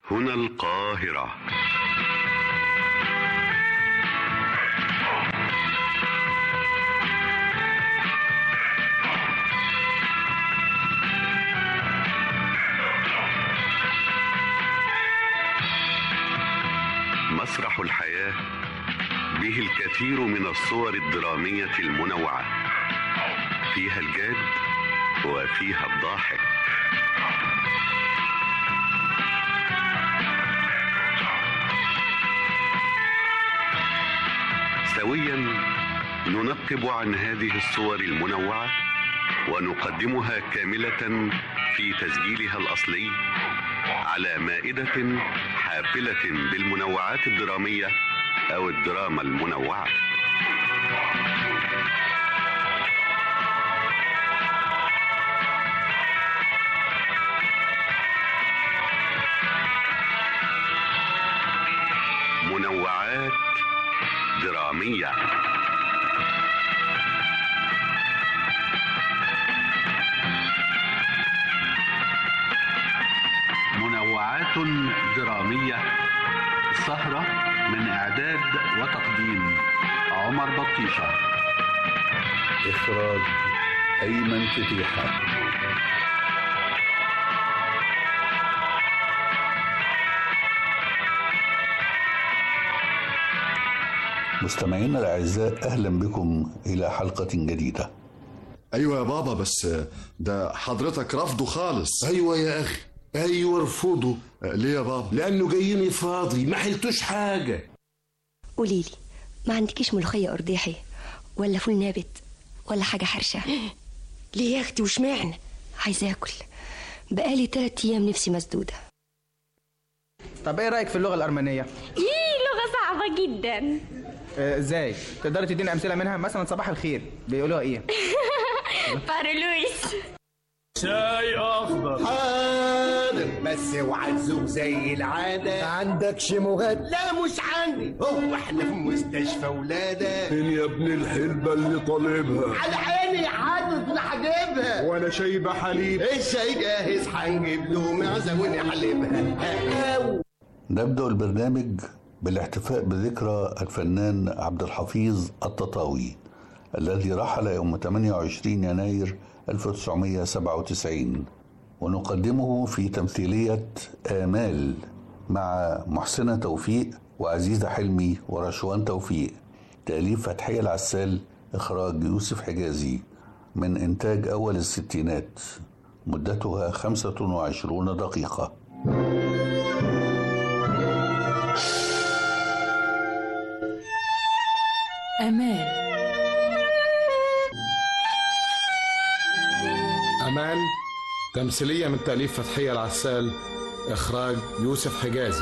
هنا القاهرة مسرح الحياة به الكثير من الصور الدرامية المنوعة فيها الجاد وفيها الضاحك سويا ننقب عن هذه الصور المنوعة ونقدمها كاملة في تسجيلها الأصلي على مائدة حافلة بالمنوعات الدرامية أو الدراما المنوعة منوعات درامية منوعات درامية سهرة من إعداد وتقديم عمر بطيشة إخراج أيمن فتيحة مستمعينا الأعزاء أهلا بكم إلى حلقة جديدة ايوه يا بابا بس ده حضرتك رافضه خالص ايوه يا اخي ايوه ارفضه ليه يا بابا لانه جايني فاضي ما حلتوش حاجه قولي لي ما عندكيش ملوخية أرداحي ولا فول نابت ولا حاجة حرشة ليه يا اختي وشمعنا عايزة آكل بقالي تلات أيام نفسي مسدودة طب ايه رايك في اللغه الارمنيه ايه لغة صعبة جدا آه، ازاي تقدري تديني امثله منها مثلا صباح الخير بيقولوها ايه بارلويس شاي اخضر حاضر بس اوعى تزوق زي العاده عندك شموهات لا مش عندي هو احنا في مستشفى ولاده فين يا ابن الحلبة اللي طالبها على عيني حاطط هجيبها ولا شايبة حليب الشاي جاهز هنجيب له معزه ونحلبها نبدأ البرنامج بالاحتفاء بذكرى الفنان عبد الحفيظ التطاوي الذي رحل يوم 28 يناير 1997 ونقدمه في تمثيلية آمال مع محسنة توفيق وعزيزة حلمي ورشوان توفيق تأليف فتحية العسال إخراج يوسف حجازي من إنتاج أول الستينات مدتها 25 دقيقة أمان أمان تمثيلية من تأليف فتحية العسال إخراج يوسف حجازي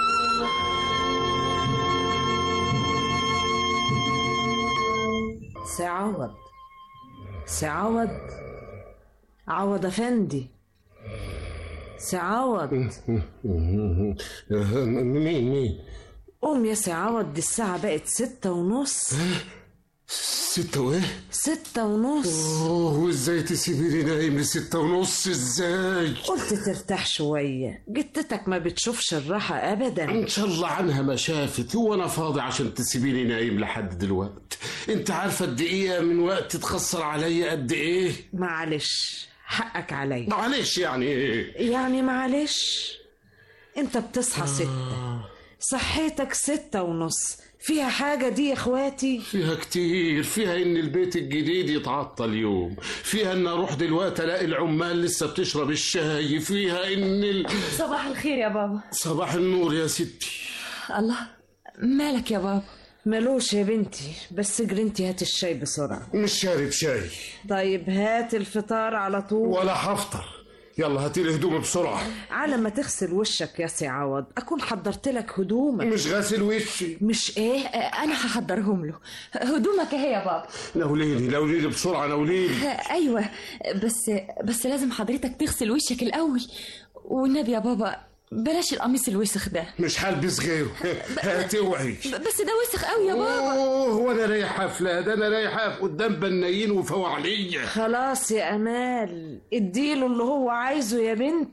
سعوض سعوض عوض أفندي سعوض مين مين قوم يا سعوض دي الساعة بقت ستة ونص ستة وايه؟ ستة ونص اوه وازاي تسيبيني نايم لستة ونص ازاي؟ قلت ترتاح شوية جتتك ما بتشوفش الراحة أبدا ان شاء الله عنها ما شافت هو انا فاضي عشان تسيبيني نايم لحد دلوقتي انت عارفه قد ايه من وقت تخسر عليا قد ايه معلش حقك عليا معلش يعني ايه يعني معلش انت بتصحى ستة صحيتك ستة ونص فيها حاجة دي يا اخواتي فيها كتير فيها ان البيت الجديد يتعطل يوم فيها ان اروح دلوقتي الاقي العمال لسه بتشرب الشاي فيها ان ال... صباح الخير يا بابا صباح النور يا ستي الله مالك يا بابا ملوش يا بنتي بس جرنتي هات الشاي بسرعة مش شارب شاي طيب هات الفطار على طول ولا هفطر يلا هاتي لي هدومي بسرعة على ما تغسل وشك يا سي عوض أكون حضرت لك هدومك مش غاسل وشي مش إيه أنا هحضرهم له هدومك اهي يا بابا ناوليني ناوليني بسرعة ناوليني أيوة بس بس لازم حضرتك تغسل وشك الأول والنبي يا بابا بلاش القميص الوسخ ده مش هلبس غيره هاتي اوعي بس ده وسخ قوي يا بابا اوه وانا رايح حفلة ده انا رايح اقف قدام بنايين وفوعلية خلاص يا أمال اديله اللي هو عايزه يا بنتي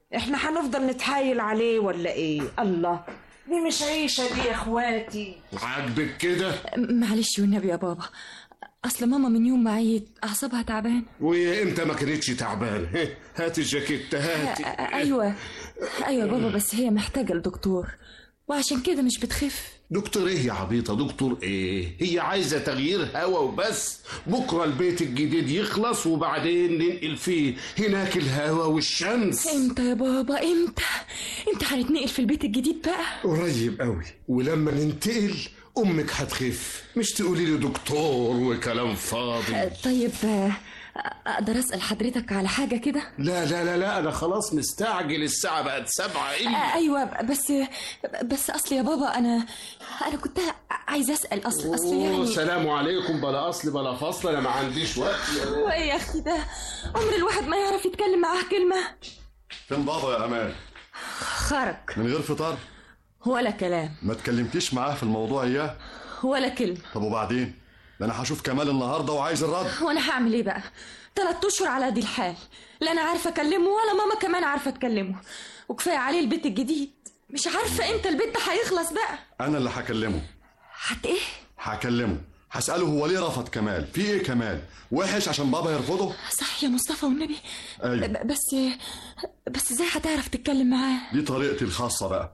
احنا هنفضل نتحايل عليه ولا ايه الله دي مش عيشة دي يا اخواتي عاجبك كده معلش والنبي يا بابا اصل ماما من يوم ما عيت اعصابها تعبان وهي امتى ما كانتش تعبانه هات الجاكيت هات ايوه ايوه يا بابا بس هي محتاجه لدكتور وعشان كده مش بتخف دكتور ايه يا عبيطه دكتور ايه هي عايزه تغيير هوا وبس بكره البيت الجديد يخلص وبعدين ننقل فيه هناك الهوا والشمس امتى يا بابا امتى امتى هنتنقل في البيت الجديد بقى قريب قوي ولما ننتقل امك هتخف مش تقولي لي دكتور وكلام فاضي طيب آه، اقدر اسال حضرتك على حاجه كده لا لا لا لا انا خلاص مستعجل الساعه بقت سبعة آه، الا ايوه بس بس اصل يا بابا انا انا كنت عايزه اسال اصل اصل أوه، يعني سلام عليكم بلا اصل بلا فصل انا ما عنديش وقت هو ايه يا اختي ده عمر الواحد ما يعرف يتكلم معاه كلمه فين بابا يا امان خرج من غير فطار ولا كلام ما تكلمتيش معاه في الموضوع اياه ولا كلمه طب وبعدين ده انا هشوف كمال النهارده وعايز الرد وانا هعمل ايه بقى تلات اشهر على دي الحال لا انا عارفه اكلمه ولا ماما كمان عارفه تكلمه وكفايه عليه البيت الجديد مش عارفه امتى البيت ده هيخلص بقى انا اللي هكلمه حت ايه هكلمه هسأله هو ليه رفض كمال في ايه كمال وحش عشان بابا يرفضه صح يا مصطفى والنبي أيوة. ب- بس بس ازاي هتعرف تتكلم معاه دي طريقتي الخاصة بقى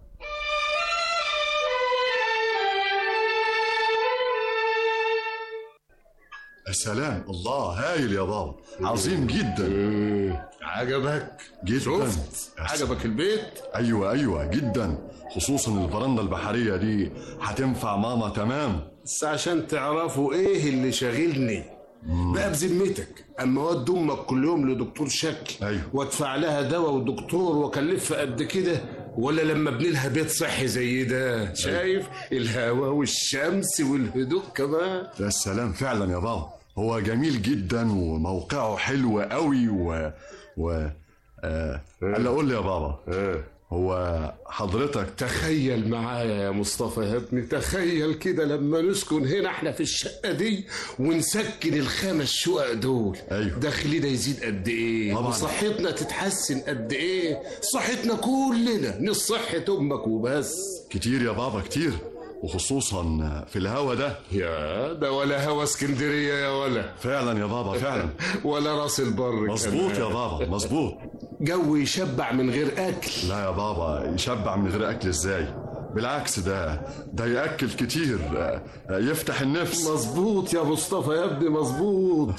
يا سلام الله هايل يا بابا عظيم جدا عجبك جدا شفت عجبك البيت ايوه ايوه جدا خصوصا البرندة البحرية دي هتنفع ماما تمام بس عشان تعرفوا ايه اللي شاغلني بقى بذمتك اما اود امك كل يوم لدكتور شكل أيوة. وادفع لها دواء ودكتور واكلفها قد كده ولا لما ابني لها بيت صحي زي ده شايف الهواء والشمس والهدوء كمان يا سلام فعلا يا بابا هو جميل جدا وموقعه حلو قوي و و آه. هلا قول لي يا بابا هو حضرتك تخيل معايا يا مصطفى يا ابني تخيل كده لما نسكن هنا احنا في الشقة دي ونسكن الخمس شقق دول أيوة. دخلنا يزيد قد ايه طبعاً. وصحتنا تتحسن قد ايه صحتنا كلنا مش صحة امك وبس كتير يا بابا كتير وخصوصا في الهوا ده يا ده ولا هوا اسكندرية يا ولا فعلا يا بابا فعلا ولا راس البر مظبوط كمان. يا بابا مظبوط جو يشبع من غير اكل لا يا بابا يشبع من غير اكل ازاي بالعكس ده ده ياكل كتير آه، آه، يفتح النفس مظبوط يا مصطفى يا ابني مظبوط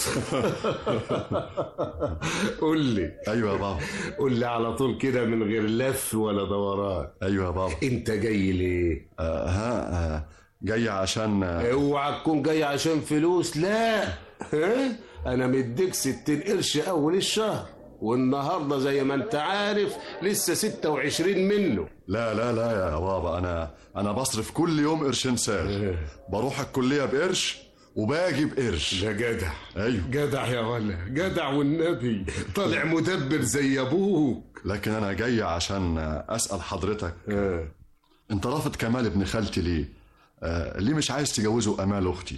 قول لي ايوه يا بابا قول لي على طول كده من غير لف ولا دوران ايوه يا بابا انت جاي ليه آه ها آه جاي عشان آه، اوعى تكون جاي عشان فلوس لا ها انا مديك ستين قرش اول الشهر والنهارده زي ما انت عارف لسه ستة وعشرين منه لا لا لا يا بابا انا انا بصرف كل يوم قرشين ساغ بروح الكليه بقرش وباجي بقرش ده جدع ايوه جدع يا ولا جدع والنبي طالع مدبر زي ابوك لكن انا جاي عشان آه، اسال حضرتك انت رافض كمال ابن خالتي ليه آه ليه مش عايز تجوزه امال اختي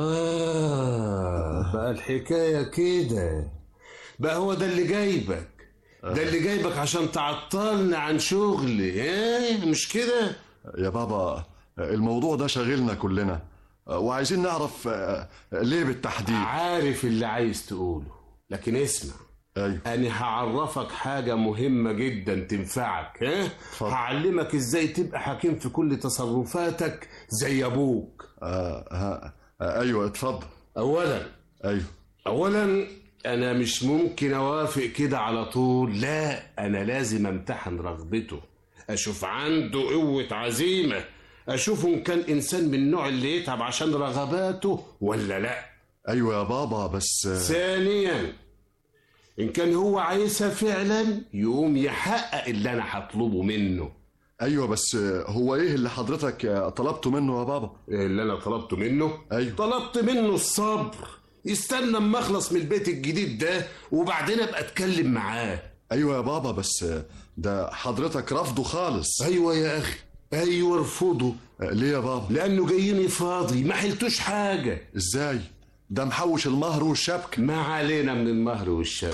آه بقى الحكاية كده بقى هو ده اللي جايبك ده اللي جايبك عشان تعطلنا عن شغلي ايه مش كده يا بابا آه، الموضوع ده شاغلنا كلنا آه، وعايزين نعرف آه، ليه بالتحديد عارف اللي عايز تقوله لكن اسمع ايوه انا هعرفك حاجة مهمة جدا تنفعك ها اتفضل. هعلمك ازاي تبقى حكيم في كل تصرفاتك زي ابوك آه آه آه ايوه اتفضل اولا ايوه اولا انا مش ممكن اوافق كده على طول لا انا لازم امتحن رغبته اشوف عنده قوة عزيمة اشوفه ان كان انسان من النوع اللي يتعب عشان رغباته ولا لا ايوه يا بابا بس آه، ثانيا ان كان هو عايزها فعلا يقوم يحقق اللي انا هطلبه منه ايوه بس آه، هو ايه اللي حضرتك آه، طلبته منه يا بابا اللي انا طلبته منه ايوه طلبت منه الصبر يستنى اما اخلص من البيت الجديد ده وبعدين ابقى اتكلم معاه ايوه يا بابا بس آه، ده حضرتك رافضه خالص ايوه يا اخي ايوه ارفضه آه، ليه يا بابا لانه جايني فاضي ما حلتوش حاجه ازاي ده محوش المهر والشبكه ما علينا من المهر والشبك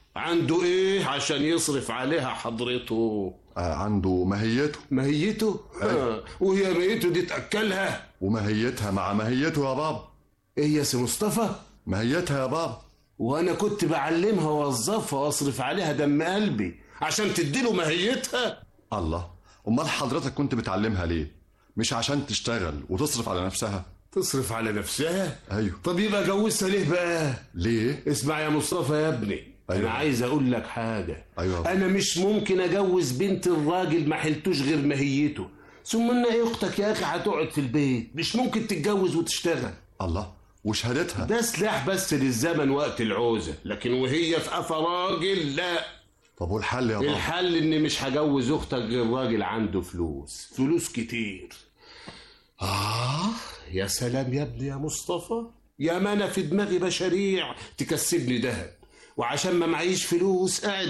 عنده ايه عشان يصرف عليها حضرته آه عنده ماهيته ماهيته أيوة. وهي ماهيته دي تاكلها وماهيتها مع ماهيته يا بابا ايه يا سي مصطفى ماهيتها يا بابا وانا كنت بعلمها واوظفها واصرف عليها دم قلبي عشان تديله ماهيتها الله امال حضرتك كنت بتعلمها ليه مش عشان تشتغل وتصرف على نفسها تصرف على نفسها ايوه طب يبقى جوزها ليه بقى ليه اسمع يا مصطفى يا ابني أيوة. انا عايز اقول لك حاجه أيوة. انا مش ممكن اجوز بنت الراجل ما حلتوش غير ماهيته ثم ان إيه اختك يا اخي هتقعد في البيت مش ممكن تتجوز وتشتغل الله وشهادتها ده سلاح بس للزمن وقت العوزه لكن وهي في قفا راجل لا طب والحل يا بابا الحل اني مش هجوز اختك غير راجل عنده فلوس فلوس كتير اه يا سلام يا ابني يا مصطفى يا ما انا في دماغي مشاريع تكسبني دهب وعشان ما معيش فلوس قاعد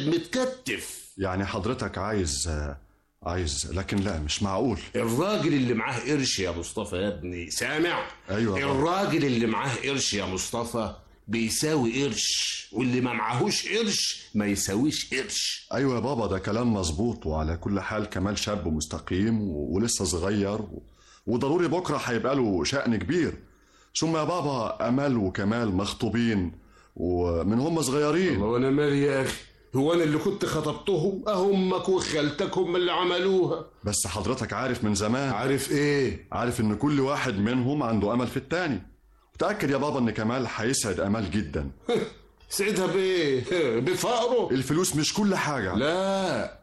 متكتف يعني حضرتك عايز آه، عايز لكن لا مش معقول الراجل اللي معاه قرش يا مصطفى يا ابني سامع أيوة يا بابا. الراجل اللي معاه قرش يا مصطفى بيساوي قرش واللي ما معهوش قرش ما يساويش قرش ايوه يا بابا ده كلام مظبوط وعلى كل حال كمال شاب ومستقيم و- ولسه صغير و... وضروري بكره هيبقى له شأن كبير ثم يا بابا امال وكمال مخطوبين ومن هم صغيرين الله وانا مالي يا اخي هو انا اللي كنت خطبتهم اهمك وخالتك هم اللي عملوها بس حضرتك عارف من زمان عارف ايه عارف ان كل واحد منهم عنده امل في التاني متأكد يا بابا ان كمال هيسعد امال جدا سعدها بايه بفقره الفلوس مش كل حاجة لا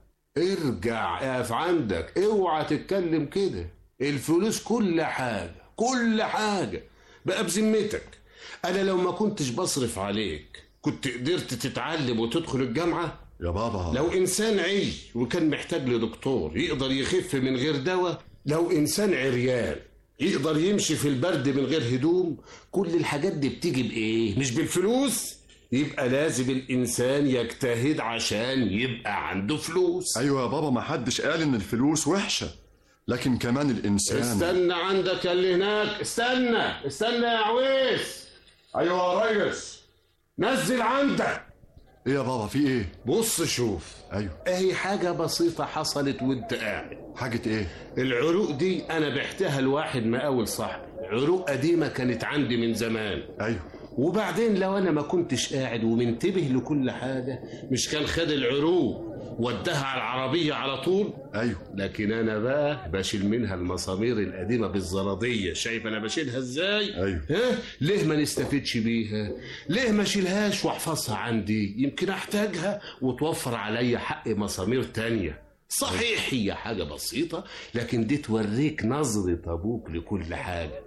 ارجع اقف عندك اوعى تتكلم كده الفلوس كل حاجة كل حاجة بقى بذمتك انا لو ما كنتش بصرف عليك كنت قدرت تتعلم وتدخل الجامعة يا بابا لو انسان عي وكان محتاج لدكتور يقدر يخف من غير دواء لو انسان عريان يقدر يمشي في البرد من غير هدوم كل الحاجات دي بتيجي بايه مش بالفلوس يبقى لازم الانسان يجتهد عشان يبقى عنده فلوس ايوه يا بابا ما حدش قال ان الفلوس وحشة لكن كمان الانسان استنى عندك يا اللي هناك استنى استنى يا عويس ايوه يا ريس نزل عندك ايه يا بابا في ايه بص شوف ايوه اهي حاجة بسيطة حصلت وانت قاعد حاجة ايه العروق دي انا بعتها لواحد مقاول صاحبي عروق قديمة كانت عندي من زمان ايوه وبعدين لو انا ما كنتش قاعد ومنتبه لكل حاجة مش كان خد العروق وداها على العربية على طول ايوه لكن انا بقى بشيل منها المسامير القديمة بالزرادية شايف انا بشيلها ازاي ايوه ها ليه ما نستفدش بيها ليه ما اشيلهاش واحفظها عندي يمكن احتاجها وتوفر عليا حق مسامير تانية صحيح هي حاجة بسيطة لكن دي توريك نظرة ابوك لكل حاجة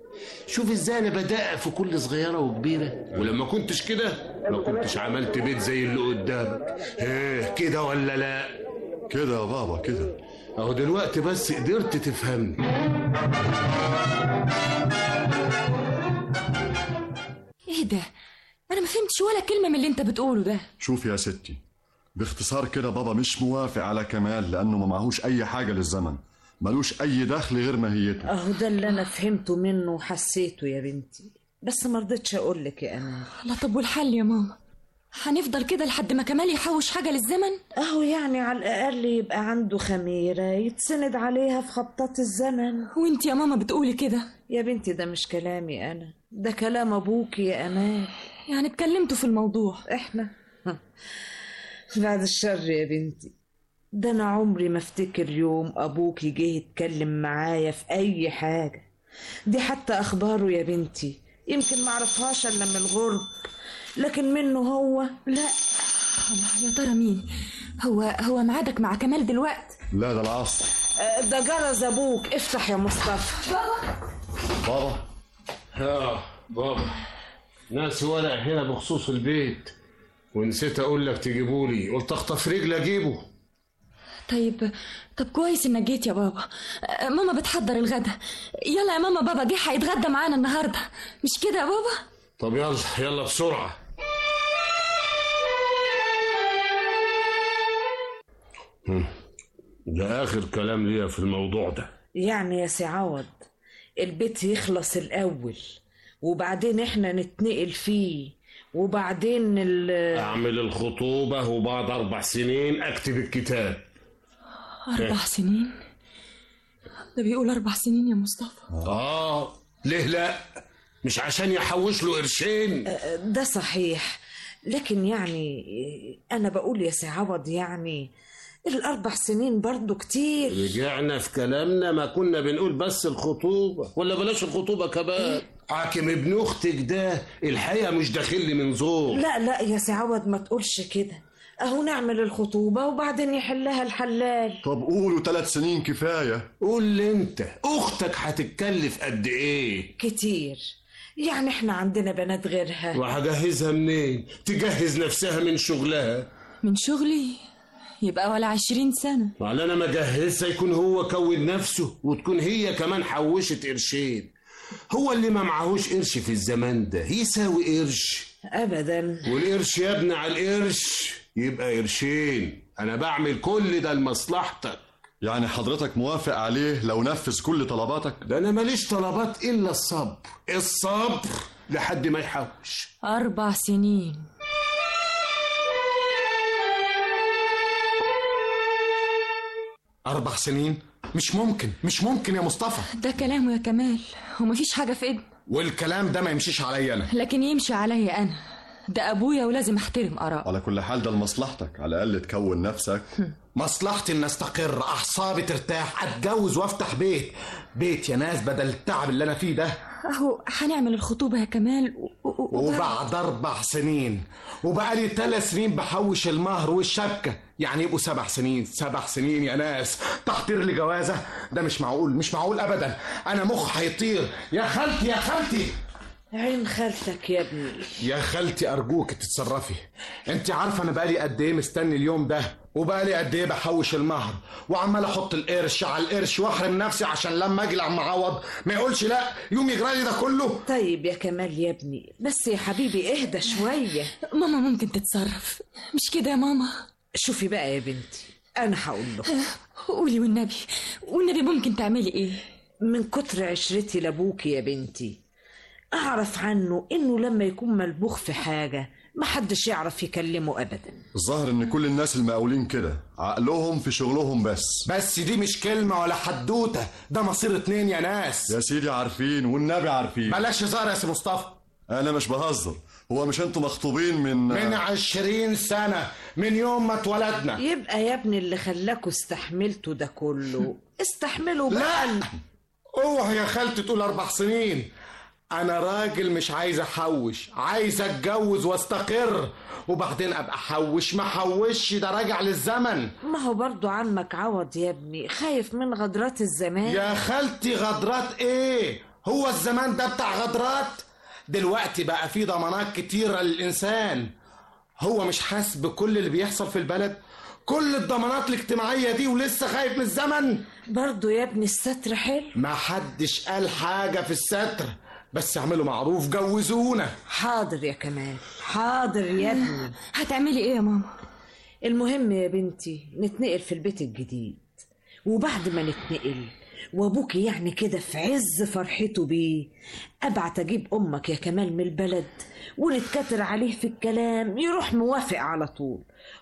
شوف ازاي انا بدقق في كل صغيرة وكبيرة ولما كنتش كده ما كنتش عملت بيت زي اللي قدامك ها كده ولا لا كده يا بابا كده اهو دلوقتي بس قدرت تفهمني ايه ده انا ما فهمتش ولا كلمه من اللي انت بتقوله ده شوف يا ستي باختصار كده بابا مش موافق على كمال لانه ما معهوش اي حاجة للزمن ملوش اي دخل غير ماهيته اهو ده اللي انا فهمته منه وحسيته يا بنتي بس ما رضيتش اقول لك يا امال لا طب والحل يا ماما هنفضل كده لحد ما كمال يحوش حاجه للزمن اهو يعني على الاقل يبقى عنده خميره يتسند عليها في خبطات الزمن وانت يا ماما بتقولي كده يا بنتي ده مش كلامي انا ده كلام ابوكي يا امال يعني اتكلمتوا في الموضوع احنا بعد الشر يا بنتي ده انا عمري ما افتكر يوم ابوكي جه يتكلم معايا في اي حاجه دي حتى اخباره يا بنتي يمكن ما اعرفهاش الا من الغرب لكن منه هو لا الله يا ترى مين هو هو ميعادك مع كمال دلوقتي لا ده العصر آه، ده جرز ابوك افتح يا مصطفى بابا اه بابا ناس ورق هنا بخصوص البيت ونسيت اقول لك تجيبولي قلت اخطف رجل اجيبه طيب طب كويس انك جيت يا بابا آه، ماما بتحضر الغدا يلا يا ماما بابا جه هيتغدى معانا النهارده مش كده يا بابا طب يلا يلا بسرعه هم، ده اخر كلام ليا في الموضوع ده يعني يا سي عوض البيت يخلص الاول وبعدين احنا نتنقل فيه وبعدين ال اعمل الخطوبة وبعد اربع سنين اكتب الكتاب أربع سنين ده بيقول أربع سنين يا مصطفى اه ليه لا مش عشان يحوش له قرشين ده صحيح لكن يعني انا بقول يا سي عوض يعني الاربع سنين برضو كتير رجعنا في كلامنا ما كنا بنقول بس الخطوبة ولا بلاش الخطوبة كمان حاكم ابن اختك ده الحقيقة مش داخل لي من زور لا لا يا سي عوض ما تقولش كده اهو نعمل الخطوبة وبعدين يحلها الحلال طب قولوا ثلاث سنين كفاية قول لي انت اختك هتتكلف قد ايه كتير يعني احنا عندنا بنات غيرها وهجهزها منين تجهز نفسها من شغلها من شغلي يبقى ولا عشرين سنة وعلى انا ما جهزها يكون هو كون نفسه وتكون هي كمان حوشت قرشين هو اللي ما معهوش قرش في الزمان ده يساوي قرش ابدا والقرش يا ابني على القرش يبقى قرشين انا بعمل كل ده لمصلحتك يعني حضرتك موافق عليه لو نفذ كل طلباتك ده انا ماليش طلبات الا الصبر الصبر لحد ما يحوش أربع سنين أربع سنين مش ممكن مش ممكن يا مصطفى ده كلامه يا كمال ومفيش حاجة في إيدنا والكلام ده ما يمشيش عليا أنا لكن يمشي عليا أنا ده أبويا ولازم أحترم آراءه على كل حال ده لمصلحتك على الأقل تكون نفسك مصلحتي ان استقر اعصابي ترتاح اتجوز وافتح بيت بيت يا ناس بدل التعب اللي انا فيه ده أهو هنعمل الخطوبة يا كمال و... و... و... وبعد اربع سنين وبقالي ثلاث سنين بحوش المهر والشبكه يعني يبقوا سبع سنين سبع سنين يا ناس تحضير لي جوازه ده مش معقول مش معقول ابدا انا مخ هيطير يا خالتي يا خالتي عين خالتك يا ابني يا خالتي ارجوك تتصرفي انت عارفه انا بقالي قد ايه مستني اليوم ده وبقالي قد ايه بحوش المهر وعمال احط القرش على القرش واحرم نفسي عشان لما اجي لعم عوض ما يقولش لا يوم يجرى لي ده كله طيب يا كمال يا ابني بس يا حبيبي اهدى شوية ماما ممكن تتصرف مش كده يا ماما شوفي بقى يا بنتي انا هقول له قولي والنبي والنبي ممكن تعملي ايه من كتر عشرتي لابوكي يا بنتي اعرف عنه انه لما يكون ملبوخ في حاجة محدش يعرف يكلمه ابدا الظاهر ان كل الناس المقاولين كده عقلهم في شغلهم بس بس دي مش كلمه ولا حدوته ده مصير اتنين يا ناس يا سيدي عارفين والنبي عارفين بلاش هزار يا سي مصطفى انا مش بهزر هو مش انتوا مخطوبين من من عشرين سنة من يوم ما اتولدنا يبقى يا ابني اللي خلاكوا استحملتوا ده كله استحملوا بقى لا اوعى يا خالتي تقول اربع سنين انا راجل مش عايز احوش عايز اتجوز واستقر وبعدين ابقى احوش ما احوش ده راجع للزمن ما هو برضو عمك عوض يا ابني خايف من غدرات الزمان يا خالتي غدرات ايه هو الزمان ده بتاع غدرات دلوقتي بقى في ضمانات كتيرة للإنسان هو مش حاسس بكل اللي بيحصل في البلد كل الضمانات الاجتماعية دي ولسه خايف من الزمن برضو يا ابني الستر حلو ما حدش قال حاجة في الستر بس اعملوا معروف جوزونا حاضر يا كمال حاضر يا ابني هتعملي ايه يا ماما المهم يا بنتي نتنقل في البيت الجديد وبعد ما نتنقل وابوك يعني كده في عز فرحته بيه ابعت اجيب امك يا كمال من البلد ونتكتر عليه في الكلام يروح موافق على طول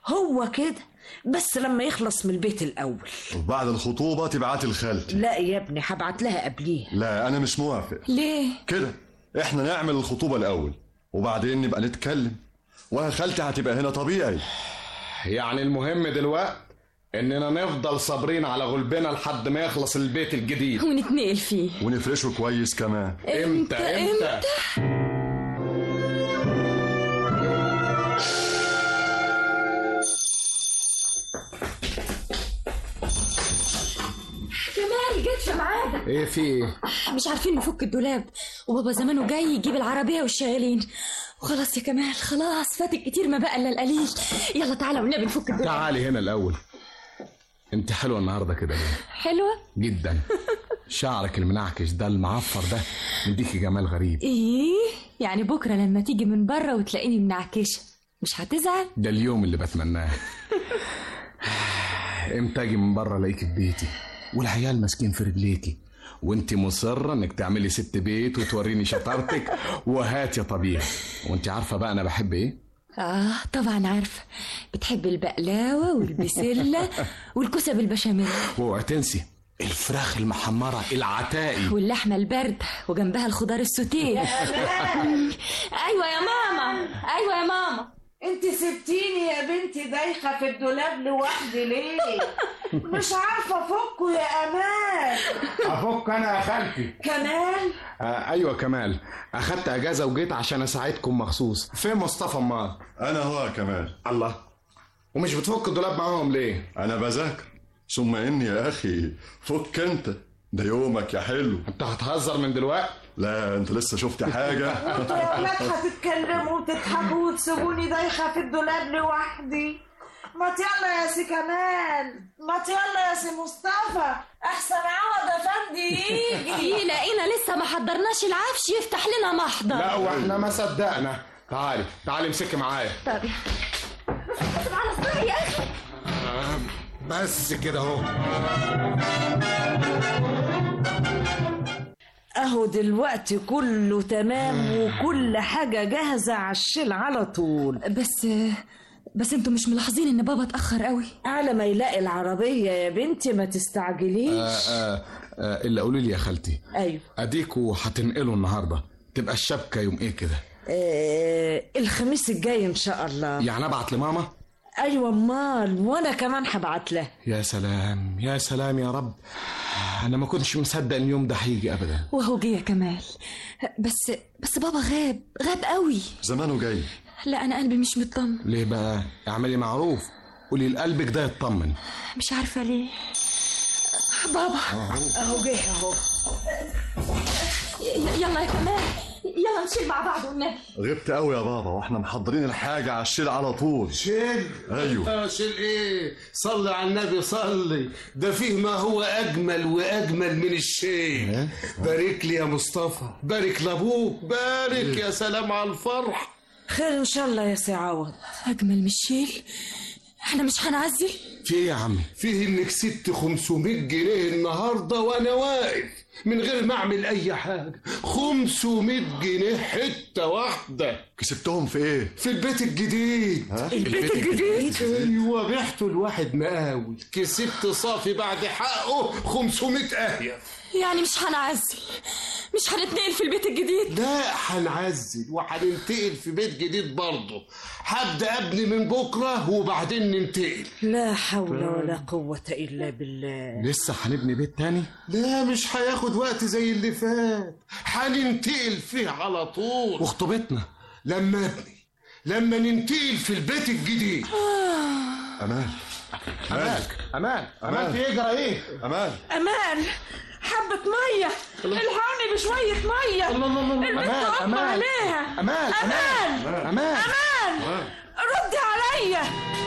هو كده بس لما يخلص من البيت الاول وبعد الخطوبة تبعتي لخالتي لا يا ابني هبعت لها قبليه لا انا مش موافق ليه كده احنا نعمل الخطوبة الاول وبعدين نبقى نتكلم وخالتي هتبقى هنا طبيعي يعني المهم دلوقتي اننا نفضل صابرين على غلبنا لحد ما يخلص البيت الجديد ونتنقل فيه ونفرشه كويس كمان امتى امتى كمال جيت في ميعادك ايه في ايه مش عارفين نفك الدولاب وبابا زمانه جاي يجيب العربية والشغالين وخلاص يا كمال خلاص فاتك كتير ما بقى الا القليل يلا تعالى والنبي نفك الدولاب تعالي هنا الاول انت حلوه النهارده كده ليه حلوة جدا شعرك المنعكش ده المعفر ده مديكي جمال غريب ايه يعني بكرة لما تيجي من بره وتلاقيني منعكشة مش هتزعل ده اليوم اللي بتمناه امتى اجي من بره الاقيك في بيتي والعيال ماسكين في رجليكي وانت مصرة انك تعملي ست بيت وتوريني شطارتك وهات يا طبيعي وانت عارفة بقى انا بحب ايه اه طبعا عارفة بتحب البقلاوة والبسلة والكوسة بالبشاميل واوعي تنسي الفراخ المحمرة العتائي واللحمة الباردة وجنبها الخضار السوتيه ايوه يا ماما ايوه يا ماما انت سبتيني يا بنتي دايخه في الدولاب لوحدي ليه مش عارفه افكه يا امان افك انا يا خالتي كمان آه ايوه كمال اخدت اجازه وجيت عشان اساعدكم مخصوص فين مصطفى امال انا هو كمال الله ومش بتفك الدولاب معاهم ليه انا بذاكر ثم اني يا اخي فك انت ده يومك يا حلو انت هتهزر من دلوقتي لا انت لسه شفت حاجه انتوا يا ولاد هتتكلموا وتضحكوا وتسيبوني دايخه في الدولاب لوحدي ما يلا يا سي كمال ما يلا يا سي مصطفى احسن عوض افندي يجي يلاقينا لسه ما حضرناش العفش يفتح لنا محضر لا واحنا ما صدقنا تعالي تعالي امسكي معايا طب على صدري يا اخي آه بس كده اهو اهو دلوقتي كله تمام وكل حاجة جاهزة على الشيل على طول بس بس انتوا مش ملاحظين ان بابا اتأخر قوي على ما يلاقي العربية يا بنتي ما تستعجليش آه آه آه الا قولي لي يا خالتي ايوه اديكوا هتنقلوا النهارده تبقى الشبكه يوم ايه كده آه الخميس الجاي ان شاء الله يعني ابعت لماما ايوه امال وانا كمان هبعت له يا سلام يا سلام يا رب انا ما كنتش مصدق ان اليوم ده هيجي ابدا وهو جه يا كمال بس بس بابا غاب غاب قوي زمانه جاي لا انا قلبي مش مطمن ليه بقى اعملي معروف قولي لقلبك ده يطمن مش عارفه ليه بابا اهو جه اهو يلا يا كمال يلا نشيل مع بعض والنبي غبت قوي يا بابا واحنا محضرين الحاجه على الشيل على طول شيل ايوه شيل ايه صلي على النبي صلي ده فيه ما هو اجمل واجمل من الشيل بارك لي يا مصطفى بارك لابوك بارك يا سلام على الفرح خير ان شاء الله يا سي عوض اجمل من الشيل احنا مش هنعزل في ايه يا عم فيه انك سبت 500 جنيه النهارده وانا واقف من غير ما اعمل اي حاجه 500 جنيه حته واحده كسبتهم في ايه في البيت الجديد البيت الجديد ايوه بعته الواحد مقاول كسبت صافي بعد حقه 500 اهيف يعني مش هنعزل مش هنتنقل في البيت الجديد لا هنعزل وهننتقل في بيت جديد برضه هبدا ابني من بكره وبعدين ننتقل لا حول ولا قوة إلا بالله لسه هنبني بيت تاني لا مش هياخد وقت زي اللي فات هننتقل فيه على طول وخطوبتنا لما ابني لما ننتقل في البيت الجديد امان امان امان امان في يجرى ايه امان أمان حبة مية الحقني بشوية مية الله الله الله البنت امان أغمى امان عليها امان أمان امان أمان ردي عليا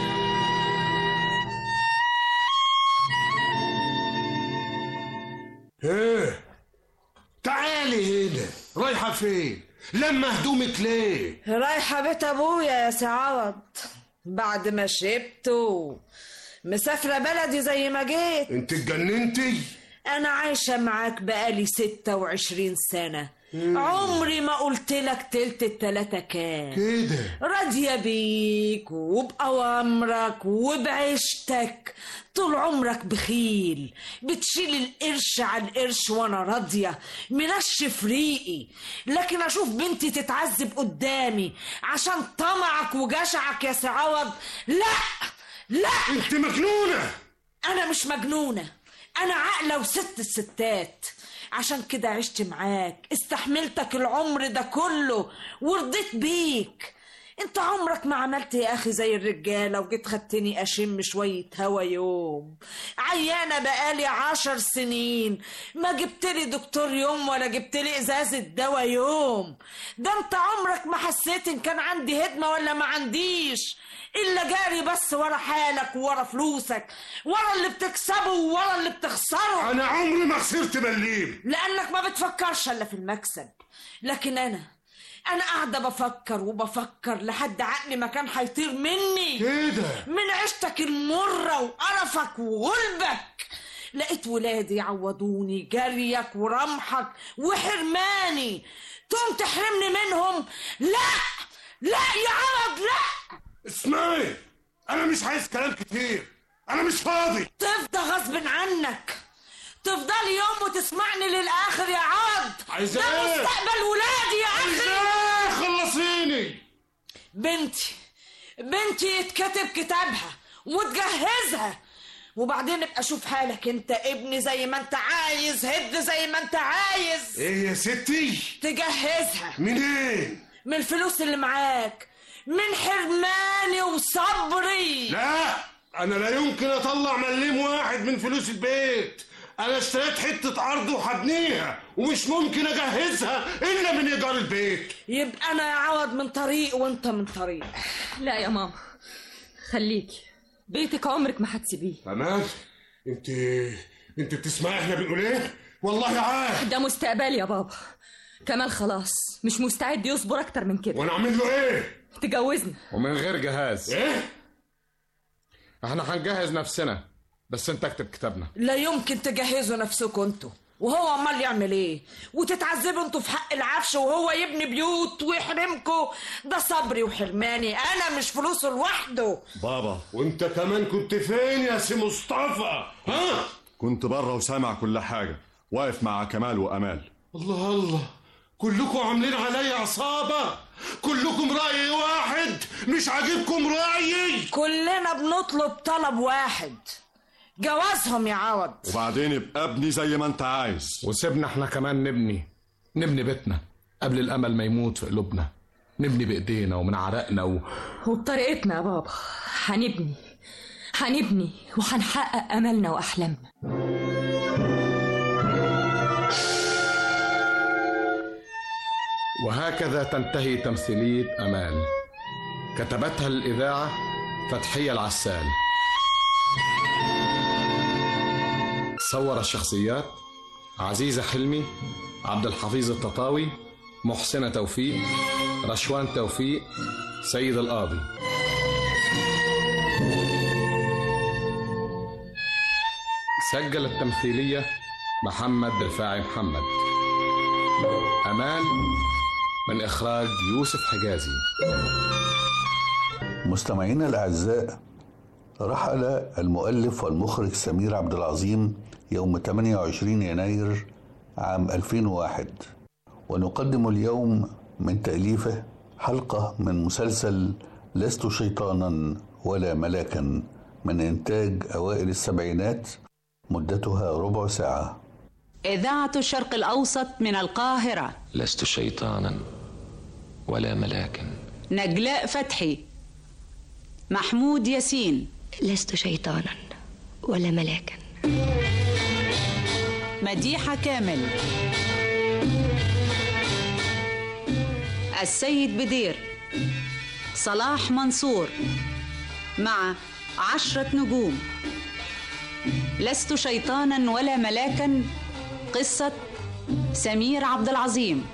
ايه تعالي هنا رايحه فين لما هدومك ليه رايحة بيت أبويا يا سي عوض بعد ما شربت و- مسافرة بلدي زي ما جيت انت اتجننتي أنا عايشة معاك بقالي ستة وعشرين سنة عمري ما قلت لك تلت التلاتة كام كده راضية بيك وبأوامرك وبعيشتك طول عمرك بخيل بتشيل القرش على القرش وانا راضية منشف ريقي لكن اشوف بنتي تتعذب قدامي عشان طمعك وجشعك يا سعوض لا لا انت مجنونه انا مش مجنونة انا عاقلة وست الستات عشان كده عشت معاك استحملتك العمر ده كله ورضيت بيك انت عمرك ما عملت يا اخي زي الرجاله وجيت خدتني اشم شويه هوا يوم عيانه بقالي عشر سنين ما جبتلي دكتور يوم ولا جبتلي ازازه دواء يوم ده انت عمرك ما حسيت ان كان عندي هدمه ولا ما عنديش الا جاري بس ورا حالك وورا فلوسك ورا اللي بتكسبه وورا اللي بتخسره انا عمري ما خسرت مليم لانك ما بتفكرش الا في المكسب لكن انا انا قاعده بفكر وبفكر لحد عقلي ما كان هيطير مني كده من عيشتك المره وقرفك وغلبك لقيت ولادي يعوضوني جريك ورمحك وحرماني تقوم تحرمني منهم لا لا يا عوض لا اسمعي انا مش عايز كلام كتير انا مش فاضي تفضى غصب عنك تفضلي يوم وتسمعني للاخر يا عوض عايز ده إيه؟ مستقبل ولادي يا عايز اخي ايه خلصيني بنتي بنتي يتكتب كتابها وتجهزها وبعدين ابقى شوف حالك انت ابني زي ما انت عايز هد زي ما انت عايز ايه يا ستي تجهزها منين من الفلوس اللي معاك من حرماني وصبري لا انا لا يمكن اطلع مليم واحد من فلوس البيت انا اشتريت حته ارض وهبنيها ومش ممكن اجهزها الا من ايجار البيت يبقى انا يا عوض من طريق وانت من طريق لا يا ماما خليكي بيتك عمرك ما هتسيبيه تمام انت انت بتسمعي احنا بنقول ايه والله عارف ده مستقبل يا بابا كمال خلاص مش مستعد يصبر اكتر من كده وانا اعمل له ايه تجوزنا ومن غير جهاز ايه احنا هنجهز نفسنا بس انت اكتب كتابنا لا يمكن تجهزوا نفسكم انتوا وهو امال يعمل ايه وتتعذبوا انتوا في حق العفش وهو يبني بيوت ويحرمكوا ده صبري وحرماني انا مش فلوسه لوحده بابا وانت كمان كنت فين يا سي مصطفى ها كنت بره وسامع كل حاجة واقف مع كمال وأمال الله الله كلكم عاملين عليا عصابة كلكم رأي واحد مش عاجبكم رأيي كلنا بنطلب طلب واحد جوازهم يا عوض وبعدين يبقى ابني زي ما انت عايز وسيبنا احنا كمان نبني نبني بيتنا قبل الامل ما يموت في قلوبنا نبني بايدينا ومن عرقنا و... وبطريقتنا يا بابا هنبني هنبني وهنحقق املنا واحلامنا وهكذا تنتهي تمثيلية أمان كتبتها الإذاعة فتحية العسال صور الشخصيات عزيزة حلمي عبد الحفيظ التطاوي محسنة توفيق رشوان توفيق سيد القاضي سجل التمثيلية محمد رفاعي محمد أمان من إخراج يوسف حجازي مستمعينا الأعزاء رحل المؤلف والمخرج سمير عبد العظيم يوم 28 يناير عام 2001 ونقدم اليوم من تأليفه حلقة من مسلسل لست شيطانا ولا ملاكا من إنتاج أوائل السبعينات مدتها ربع ساعة إذاعة الشرق الأوسط من القاهرة لست شيطانا ولا ملاكا نجلاء فتحي محمود ياسين لست شيطانا ولا ملاكا مديحة كامل السيد بدير صلاح منصور مع عشرة نجوم لست شيطانا ولا ملاكا قصة سمير عبد العظيم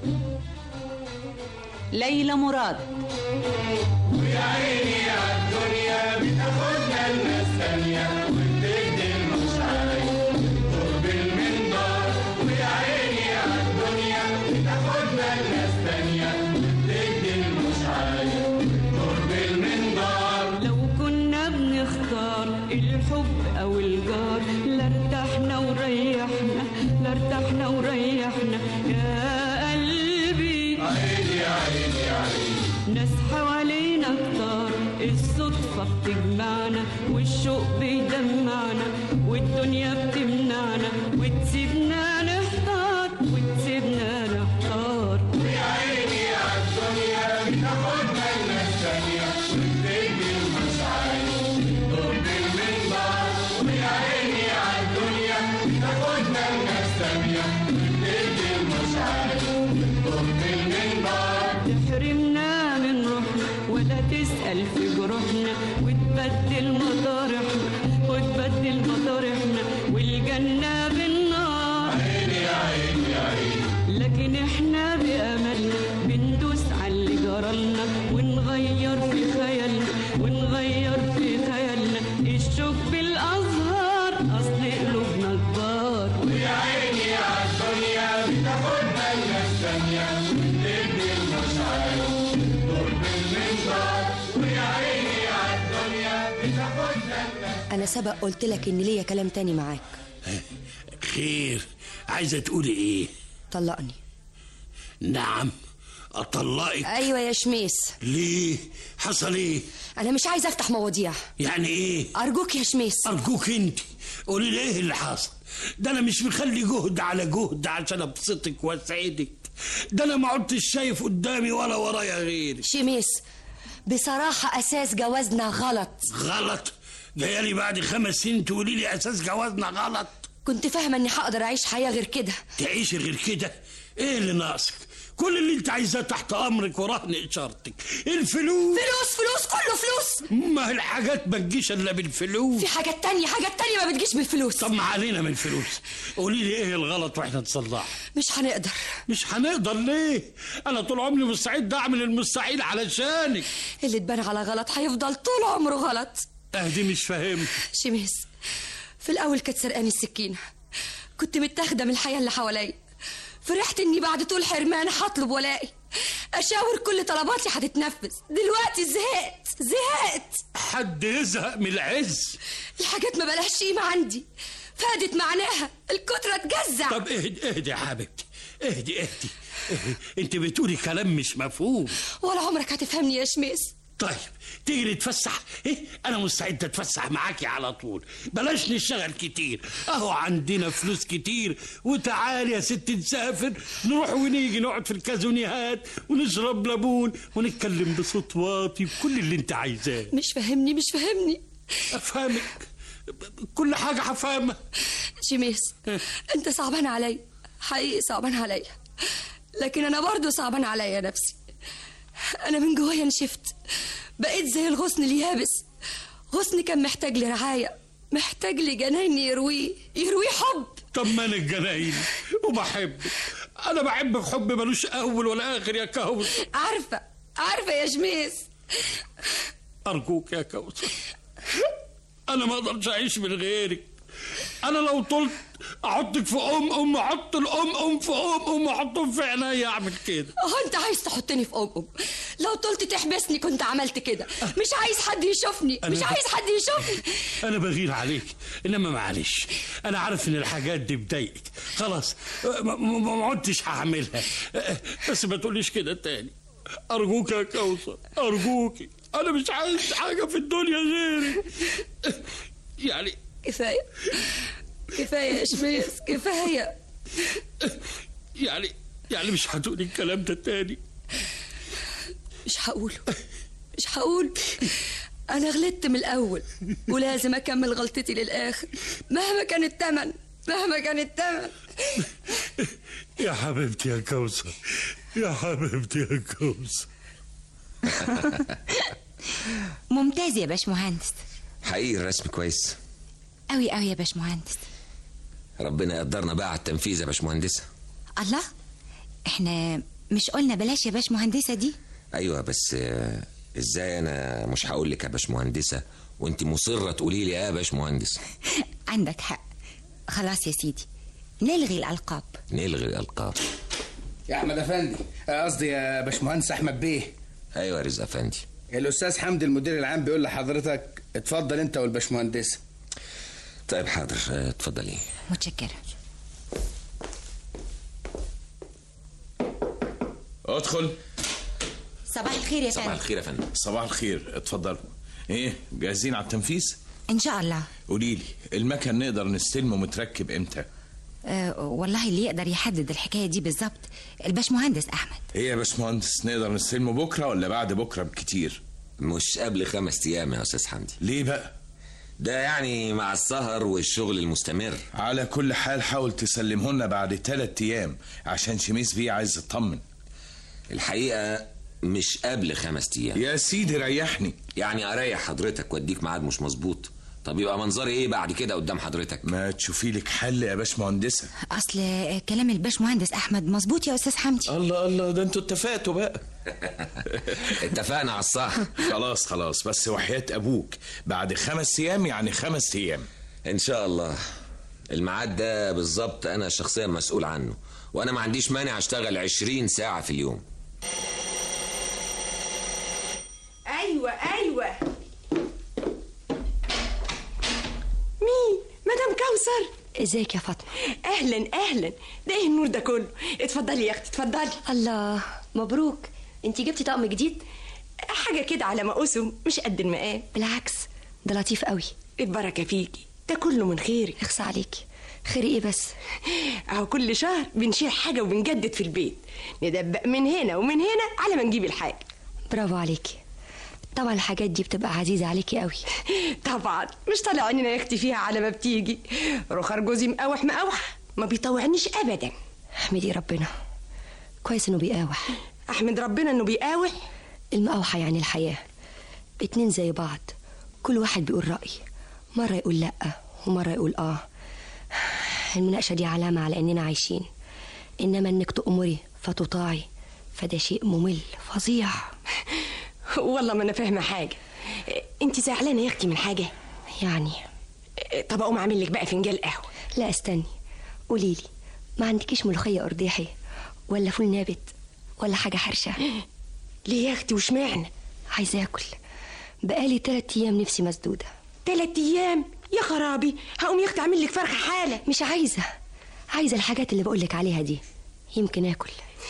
ليلى مراد ويا عيني على الدنيا بتاخدنا الناس تانية وبتدي مش عايز قرب المنبر ويا عيني على الدنيا بتاخدنا الناس تانية وبتدي مش عايز قرب المنبر لو كنا بنختار الحب او الجار لارتحنا وريحنا لارتحنا وريحنا يا قلبي عيني عيني عيني ناس حوالينا كتار الصدفة بتجمعنا والشوق بيدمعنا والدنيا بتمنعنا وتسيبنا نحتار وتسيبنا نحتار ويا عيني على الدنيا بتاخدنا الناس تانية وبتدي مش عايز قرب المنبر ويا عيني على الدنيا بتاخدنا الناس تانية وبتدي مش عايز قرب المنبر تحرمنا من روحنا ولا تسأل في جروحنا وتبدل مطارحنا وتبدل مطارحنا والجنة بالنار عيني يا عيني يا عيني لكن احنا بأملنا بندوس على اللي جرالنا ونغير في خيالنا ونغير في خيالنا الشوق بالأزهار أصل قلوبنا المستنية وتبني المشعل دور بالمنبر ويا عيني عالدنيا بتاخدنا الناس انا سبق قلت لك ان ليا كلام تاني معاك خير عايزة تقولي ايه طلقني نعم اطلقك ايوه يا شميس ليه حصل ايه انا مش عايز افتح مواضيع يعني ايه ارجوك يا شميس ارجوك انت قولي لي ايه اللي حصل ده انا مش مخلي جهد على جهد عشان ابسطك واسعدك ده انا ما عدتش شايف قدامي ولا ورايا غيرك شميس بصراحة أساس جوازنا غلط غلط جايه بعد خمس سنين تقولي لي اساس جوازنا غلط كنت فاهمة إني هقدر أعيش حياة غير كده تعيشي غير كده ايه اللي ناقصك كل اللي انت عايزاه تحت امرك ورهن اشارتك الفلوس فلوس فلوس كله فلوس ما هي الحاجات ما تجيش الا بالفلوس في حاجات تانية حاجات تانية ما بتجيش بالفلوس طب ما علينا من الفلوس قولي لي ايه الغلط واحنا نصلحه مش هنقدر مش هنقدر ليه انا طول عمري مستعد اعمل المستحيل علشانك اللي اتبنى على غلط هيفضل طول عمره غلط اهدي مش فاهم شميس في الأول كانت سرقاني السكينة كنت متاخدة من الحياة اللي حواليا فرحت إني بعد طول حرمان هطلب ولاقي أشاور كل طلباتي هتتنفذ دلوقتي زهقت زهقت حد يزهق من العز الحاجات ما بلاش قيمة عندي فادت معناها الكترة تجزع طب اهدي اهدي يا حبيبتي اهدي اهدي, اهدي. انت بتقولي كلام مش مفهوم ولا عمرك هتفهمني يا شميس طيب تيجي نتفسح ايه انا مستعد اتفسح معاكي على طول بلاش نشتغل كتير اهو عندنا فلوس كتير وتعالي يا ست نسافر نروح ونيجي نقعد في الكازونيهات ونشرب ليمون ونتكلم بصوت واطي بكل اللي انت عايزاه مش فاهمني مش فاهمني افهمك كل حاجه هفهمها شميس انت صعبان عليا حقيقي صعبان عليا لكن انا برضو صعبان عليا نفسي انا من جوايا نشفت بقيت زي الغصن اليابس غصن كان محتاج لرعاية محتاج لجنان يرويه يرويه حب طب ما انا الجناين وبحبك انا بحبك حب ملوش اول ولا اخر يا كوثر عارفة عارفة يا شميس ارجوك يا كوثر انا ما اقدرش اعيش من غيرك انا لو طلت احطك في ام ام احط الام ام في ام ام احطهم في عينيا اعمل كده اه انت عايز تحطني في ام ام لو طلت تحبسني كنت عملت كده مش عايز حد يشوفني مش عايز حد يشوفني انا بغير عليك انما معلش انا عارف ان الحاجات دي بتضايقك خلاص ما- ما ما عدتش هعملها بس ما تقوليش كده تاني ارجوك يا كوثر ارجوك انا مش عايز حاجه في الدنيا غيرك يعني كفاية كفاية يا شميس كفاية يعني يعني مش هتقولي الكلام ده تاني مش هقوله مش هقول انا غلطت من الاول ولازم اكمل غلطتي للاخر مهما كان الثمن مهما كان الثمن يا حبيبتي يا كوثر يا حبيبتي يا كوثر ممتاز يا باشمهندس حقيقي الرسم كويس قوي قوي يا باشمهندس ربنا يقدرنا بقى على التنفيذ يا باشمهندسة الله احنا مش قلنا بلاش يا باشمهندسة دي ايوه بس آه، ازاي انا مش هقول لك يا باشمهندسة وانت مصرة تقولي لي يا باشمهندس عندك حق خلاص يا سيدي نلغي الألقاب نلغي الالقاب يا احمد افندي آه، قصدي يا باشمهندس احمد بيه ايوه يا رزق افندي الاستاذ حمدي المدير العام بيقول لحضرتك اتفضل انت والباشمهندسه طيب حاضر آه، اتفضلي متشكرة ادخل صباح الخير يا صباح فندم الخير يا فندم صباح الخير اتفضلوا ايه جاهزين على التنفيذ ان شاء الله قولي لي المكن نقدر نستلمه متركب امتى أه والله اللي يقدر يحدد الحكاية دي بالظبط الباشمهندس أحمد ايه يا باشمهندس نقدر نستلمه بكره ولا بعد بكره بكتير مش قبل خمس ايام يا استاذ حمدي ليه بقى ده يعني مع السهر والشغل المستمر على كل حال حاول تسلمه لنا بعد ثلاث ايام عشان شميس بيه عايز يطمن الحقيقة مش قبل خمس ايام يا سيدي ريحني يعني اريح حضرتك واديك ميعاد مش مظبوط طب يبقى منظري ايه بعد كده قدام حضرتك ما تشوفي لك حل يا باشمهندسة أصل كلام الباشمهندس أحمد مظبوط يا أستاذ حمدي الله الله ده انتوا اتفقتوا بقى اتفقنا على الصح خلاص خلاص بس وحياة ابوك بعد خمس ايام يعني خمس ايام ان شاء الله الميعاد ده بالظبط انا شخصيا مسؤول عنه وانا ما عنديش مانع اشتغل 20 ساعه في اليوم ايوه ايوه مين مدام كوثر ازيك يا فاطمه اهلا اهلا ده ايه النور ده كله اتفضلي يا اختي اتفضلي الله مبروك انت جبتي طقم جديد حاجه كده على مقاسه مش قد المقام بالعكس ده لطيف قوي البركه فيكي ده كله من خيرك اخصى عليكي خير ايه بس اهو كل شهر بنشيل حاجه وبنجدد في البيت ندبق من هنا ومن هنا على ما نجيب الحاجه برافو عليكي طبعا الحاجات دي بتبقى عزيزة عليكي قوي طبعا مش طالع عينينا يا اختي فيها على ما بتيجي رخر جوزي مقاوح مقاوح ما بيطوعنيش ابدا احمدي ربنا كويس انه بيقاوح احمد ربنا انه بيقاوح المقاوحة يعني الحياة اتنين زي بعض كل واحد بيقول رأي مرة يقول لأ ومرة يقول آه المناقشة دي علامة على إننا عايشين إنما إنك تأمري فتطاعي فده شيء ممل فظيع والله ما انا فاهمه حاجه انت زعلانه يا اختي من حاجه يعني طب اقوم اعمل لك بقى فنجان قهوه لا استني قولي لي ما عندكيش ملوخية أرداحي ولا فول نابت ولا حاجة حرشة ليه يا اختي وشمعنا عايزة آكل بقالي تلات أيام نفسي مسدودة تلات ايام يا خرابي هقوم يا اختي اعمل لك فرخه حاله مش عايزة عايزة الحاجات اللي بقولك عليها دي يمكن آكل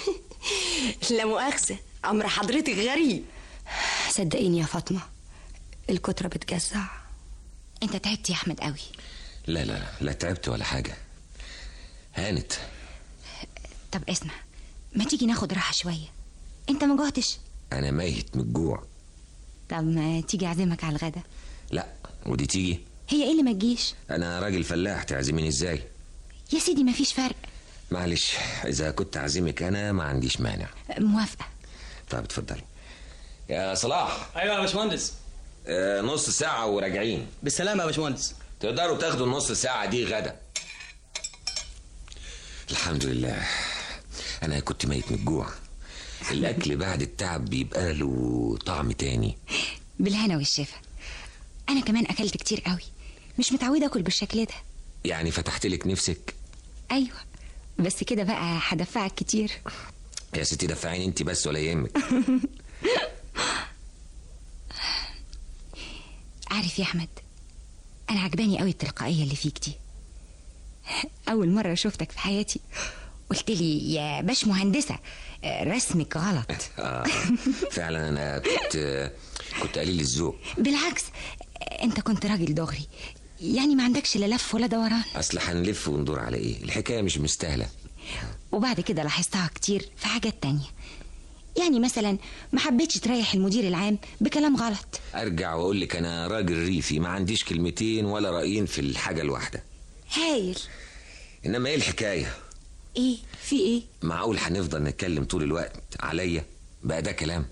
لا مؤاخذه امر حضرتك غريب صدقيني يا فاطمة الكترة بتجزع انت تعبت يا احمد قوي لا لا لا, لا تعبت ولا حاجه هانت طب اسمع ما تيجي ناخد راحة شوية انت ما جوعتش انا ميت من الجوع طب ما تيجي اعزمك على الغدا لا ودي تيجي هي ايه اللي ما تجيش انا راجل فلاح تعزميني ازاي يا سيدي ما فيش فرق معلش اذا كنت اعزمك انا ما عنديش مانع موافقة طب اتفضلي يا صلاح ايوه يا باشمهندس آه نص ساعة وراجعين بالسلامة يا باشمهندس تقدروا تاخدوا النص ساعة دي غدا الحمد لله أنا كنت ميت من الجوع الأكل بعد التعب بيبقى له طعم تاني بالهنا والشفا انا كمان اكلت كتير قوي مش متعودة اكل بالشكل ده يعني فتحت لك نفسك ايوه بس كده بقى هدفعك كتير يا ستي دفعيني انت بس ولا يهمك عارف يا احمد انا عجباني قوي التلقائيه اللي فيك دي اول مره شفتك في حياتي قلت لي يا باش مهندسه آه، رسمك غلط آه فعلا أنا كنت كنت قليل الذوق بالعكس آه، انت كنت راجل دغري يعني ما عندكش لا لف ولا دوران أصل هنلف وندور على إيه الحكاية مش مستاهلة وبعد كده لاحظتها كتير في حاجات تانية يعني مثلا ما حبيتش تريح المدير العام بكلام غلط أرجع وأقول لك أنا راجل ريفي ما عنديش كلمتين ولا رأيين في الحاجة الواحدة هايل إنما إيه الحكاية ايه في ايه معقول هنفضل نتكلم طول الوقت عليا بقى ده كلام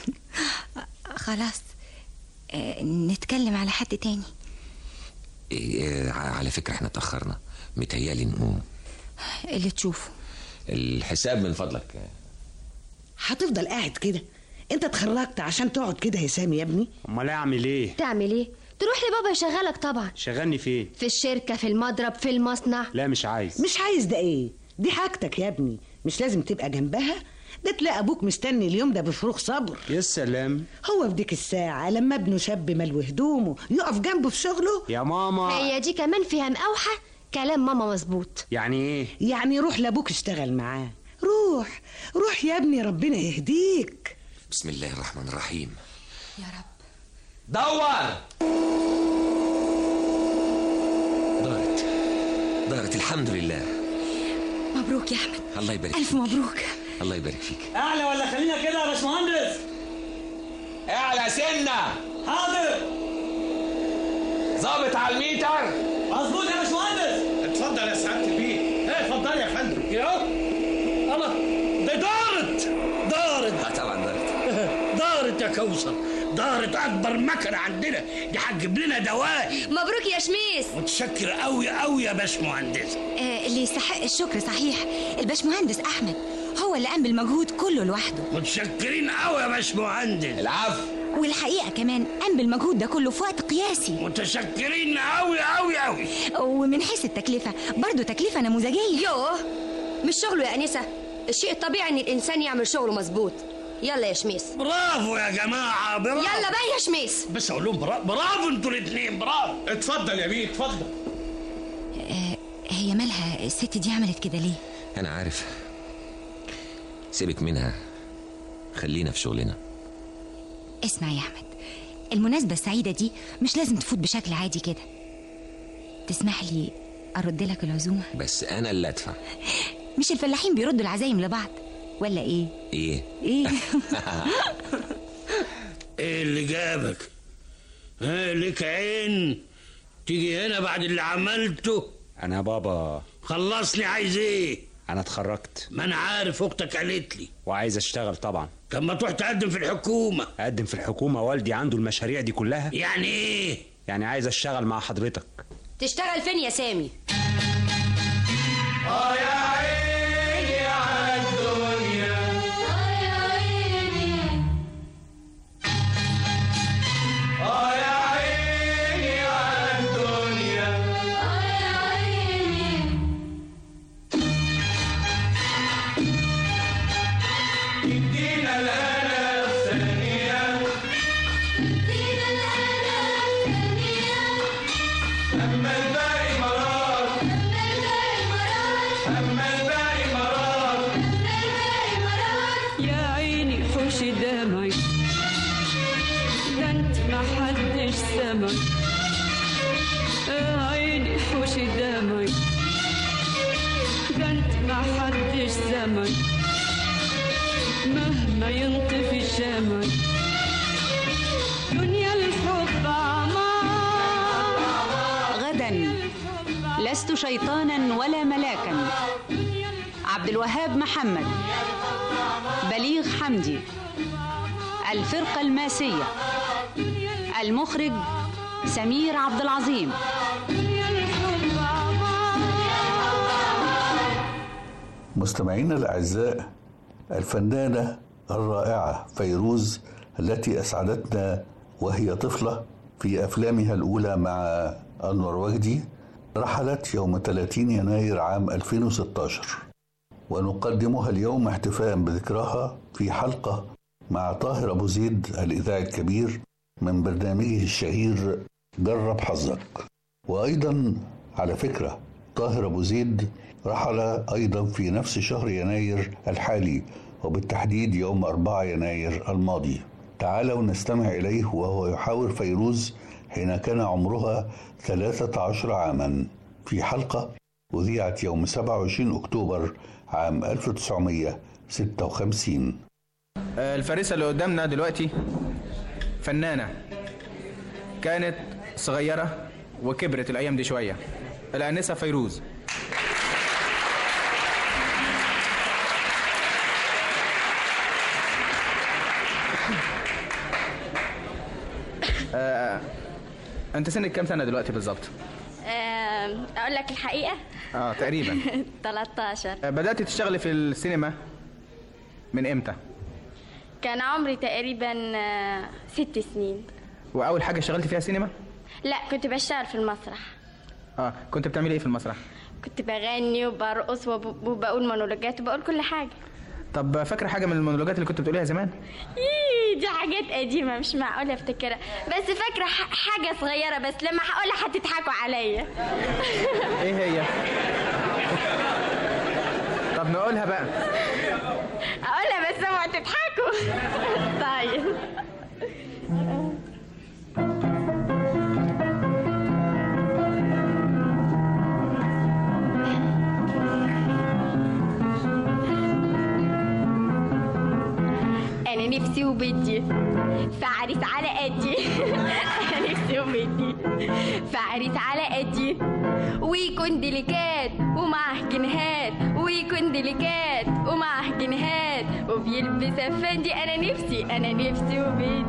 خلاص آه، نتكلم على حد تاني إيه على فكرة احنا اتأخرنا متهيالي نقوم اللي تشوفه الحساب من فضلك هتفضل قاعد كده انت اتخرجت عشان تقعد كده يا سامي يا ابني امال اعمل ايه تعمل ايه تروح لبابا يشغلك طبعا شغلني فين في الشركة في المضرب في المصنع لا مش عايز مش عايز ده ايه دي حاجتك يا ابني مش لازم تبقى جنبها ده تلاقي ابوك مستني اليوم ده بفروغ صبر يا سلام هو في ديك الساعة لما ابنه شاب ملو هدومه يقف جنبه في شغله يا ماما هي دي كمان فيها مقاوحة كلام ماما مظبوط يعني ايه يعني روح لابوك اشتغل معاه روح روح يا ابني ربنا يهديك بسم الله الرحمن الرحيم يا رب دور دارت دارت الحمد لله مبروك يا احمد الله يبارك الف فيك مبروك الله يبارك فيك اعلى ولا خلينا كده يا باشمهندس اعلى سنة حاضر ظابط على الميتر مظبوط يا باشمهندس اتفضل يا سعاده البيه ايه اتفضل يا فندم يا الله ده دارت دارت اه طبعا دارت دارت يا كوثر دارت اكبر مكنه عندنا دي هتجيب لنا دواء مبروك يا شميس متشكر قوي قوي يا باشمهندس آه اللي يستحق الشكر صحيح الباشمهندس احمد هو اللي قام بالمجهود كله لوحده متشكرين قوي يا باشمهندس العفو والحقيقه كمان قام بالمجهود ده كله في وقت قياسي متشكرين قوي قوي قوي ومن حيث التكلفه برضه تكلفه نموذجيه يوه مش شغله يا انسه الشيء الطبيعي ان الانسان يعمل شغله مظبوط يلا يا شميس برافو يا جماعه برافو يلا بقى يا شميس بس اقول لهم برافو برافو انتوا الاثنين برافو اتفضل يا بيه اتفضل آه، هي مالها الست دي عملت كده ليه انا عارف سيبك منها خلينا في شغلنا اسمع يا احمد المناسبه السعيده دي مش لازم تفوت بشكل عادي كده تسمح لي ارد لك العزومه بس انا اللي ادفع مش الفلاحين بيردوا العزايم لبعض ولا ايه ايه ايه ايه اللي جابك ها ليك عين تيجي هنا بعد اللي عملته انا يا بابا خلصني عايز ايه انا اتخرجت ما انا عارف اختك قالت لي وعايز اشتغل طبعا طب ما تروح تقدم في الحكومه اقدم في الحكومه والدي عنده المشاريع دي كلها يعني ايه يعني عايز اشتغل مع حضرتك تشتغل فين يا سامي اه يا عيني على الدنيا اه يا عيني اه يا عيني على الدنيا اه يا عيني ادينا الهنا الثانية ادينا الهنا الثانية أما الباقي مرار أما الباقي مرار يا عيني حوش دمعي ده انت ما حدش سمع يا عيني حوش دمعي ده انت ما حدش سمع مهما ينطفي الشمع دنيا الحب عمار غدا لست شيطانا ولا ملاكا عبد الوهاب محمد بليغ حمدي الفرقة الماسية المخرج سمير عبد العظيم مستمعينا الأعزاء الفنانة الرائعة فيروز التي أسعدتنا وهي طفلة في أفلامها الأولى مع أنور وجدي رحلت يوم 30 يناير عام 2016 ونقدمها اليوم احتفاء بذكراها في حلقة مع طاهر أبو زيد الإذاعي الكبير من برنامجه الشهير جرب حظك وأيضا على فكرة طاهر أبو زيد رحل أيضا في نفس شهر يناير الحالي وبالتحديد يوم 4 يناير الماضي تعالوا نستمع إليه وهو يحاور فيروز حين كان عمرها 13 عاما في حلقة أذيعت يوم 27 أكتوبر عام 1956 آه، الفارسة اللي قدامنا دلوقتي فنانة كانت صغيرة وكبرت الأيام دي شوية الآنسة فيروز آه، أنت سنك كام سنة دلوقتي بالظبط؟ آم، اقول لك الحقيقه اه تقريبا 13 آه، بدأت تشتغلي في السينما من امتى؟ كان عمري تقريبا آه، ست سنين وأول حاجة اشتغلت فيها سينما؟ لا كنت بشتغل في المسرح اه كنت بتعملي ايه في المسرح؟ كنت بغني وبرقص وب- وبقول مونولوجات وبقول كل حاجه طب فاكرة حاجة من المونولوجات اللي كنت بتقوليها زمان؟ إيه دي حاجات قديمة مش معقولة افتكرها بس فاكرة ح- حاجة صغيرة بس لما هقولها هتضحكوا عليا ايه هي؟ طب نقولها بقى اقولها بس اوعوا تضحكوا طيب انا نفسي وبدي فعريس على قدي انا نفسي وبدي فعريس على قدي ويكون ديليكات ومعه جنيهات ويكون ديليكات ومعه جنيهات وبيلبس افندي انا نفسي انا نفسي وبدي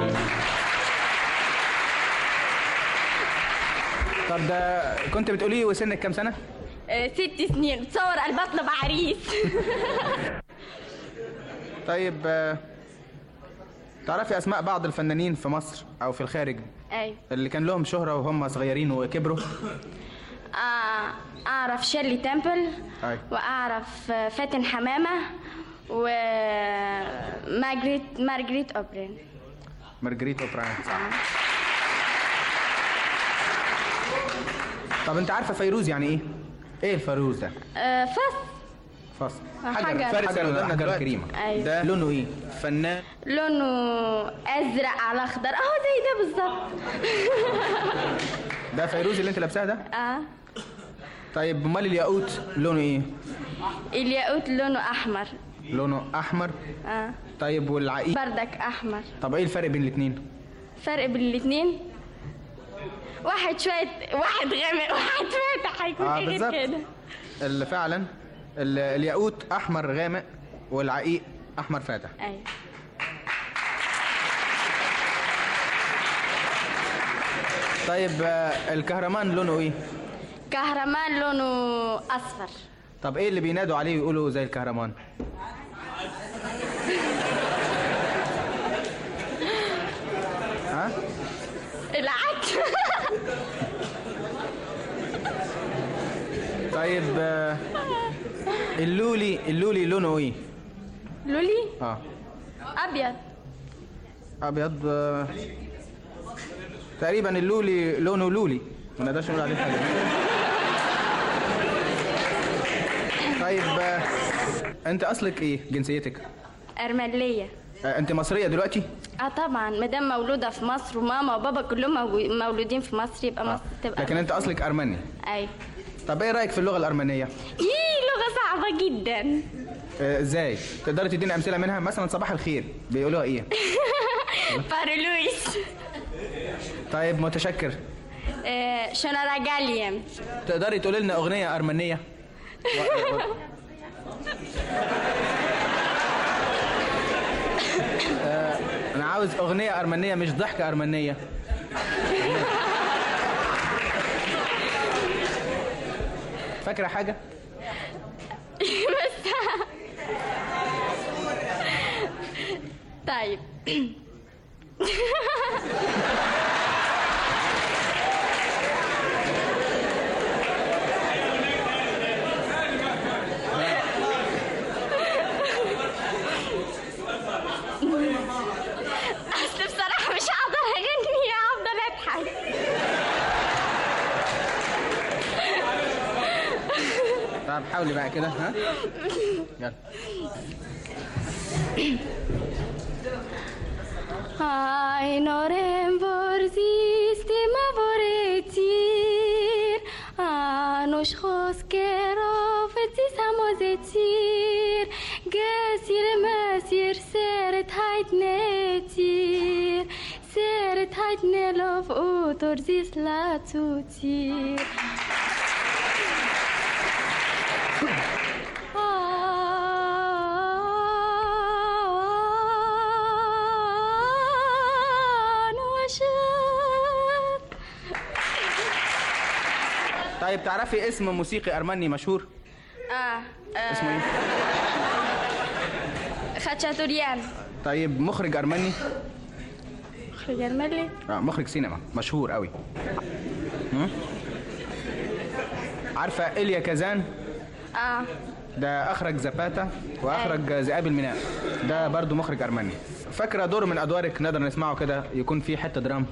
طب ده كنت بتقولي وسنك كام سنة؟ آه، ست سنين تصور قلب اطلب عريس طيب آه، تعرفي اسماء بعض الفنانين في مصر او في الخارج ايوه اللي كان لهم شهرة وهم صغيرين وكبروا آه اعرف شيرلي تمبل أي. واعرف فاتن حمامه ومارجريت مارجريت اوبرين مارجريت اوبران طب انت عارفه فيروز يعني ايه ايه الفيروز ده آه فص فصل حجر. فارس اللي قدامنا دلوقتي الكريمة. أيوة. ده لونه ايه فنان لونه ازرق على اخضر اهو زي ده بالظبط ده فيروز اللي انت لابساه ده اه طيب امال الياقوت لونه ايه الياقوت لونه احمر لونه احمر اه طيب والعقيق بردك احمر طب ايه الفرق بين الاثنين فرق بين الاثنين واحد شوية واحد غامق واحد فاتح هيكون اه ايه غير بالظبط كده اللي فعلا ال- الياقوت احمر غامق والعقيق احمر فاتح ايوه طيب آه، الكهرمان لونه ايه كهرمان لونه اصفر طب ايه اللي بينادوا عليه ويقولوا زي الكهرمان ها العكس طيب آه، اللولي اللولي لونه ايه لولي اه ابيض ابيض آه، تقريبا اللولي لونه لولي ما نقدرش نقول عليه حاجه طيب آه، انت اصلك ايه جنسيتك ارمليه آه، انت مصريه دلوقتي اه طبعا مدام مولوده في مصر وماما وبابا كلهم مو- مولودين في مصر يبقى مصر تبقى لكن انت اصلك ارمني ايوه طب ايه رايك في اللغه الارمنيه يي لغه صعبه جدا آه، ازاي تقدري تديني امثله منها مثلا صباح الخير بيقولوها ايه بارلويس طيب متشكر آه شنراجاليم تقدري تقولي لنا اغنيه ارمنيه آه، انا عاوز اغنيه ارمنيه مش ضحكه ارمنيه فاكره حاجه بس طيب اصل بصراحه مش هقدر اغني هفضل اضحك طب حاولي بقى كده ها يلا Ai norem vorziste ma voretir Anush khoskero vetsi samozetir Gesir masir seret hayt netir Seret hayt nelov utor zis latutir طيب تعرفي اسم موسيقي ارمني مشهور اه اسمه ايه خاتشاتوريان طيب مخرج ارمني خرج الملي آه مخرج سينما مشهور قوي هم؟ عارفه إليا كازان اه ده اخرج زباتا واخرج ذئاب الميناء ده برضو مخرج ارمني فاكره دور من ادوارك نقدر نسمعه كده يكون فيه حته درام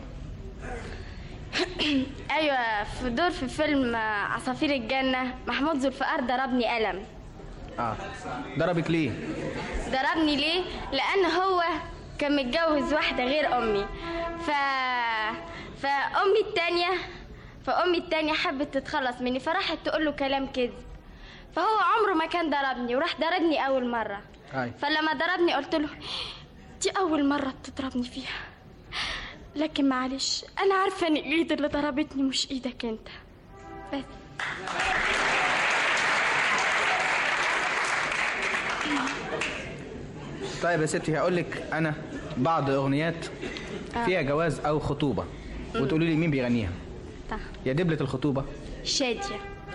ايوه في دور في فيلم آه، عصافير الجنه محمود ذو الفقار ضربني قلم اه ضربك ليه ضربني ليه لان هو كان متجوز واحده غير امي ف فامي التانية فامي التانية حبت تتخلص مني فراحت تقول له كلام كذب فهو عمره ما كان ضربني وراح ضربني اول مره هاي فلما ضربني قلت له دي اول مره بتضربني فيها لكن معلش انا عارفه ان الايد اللي ضربتني مش ايدك انت بس طيب يا ستي هقول لك انا بعض اغنيات آه. فيها جواز او خطوبه وتقولي لي مين بيغنيها طه. يا دبلة الخطوبه شاديه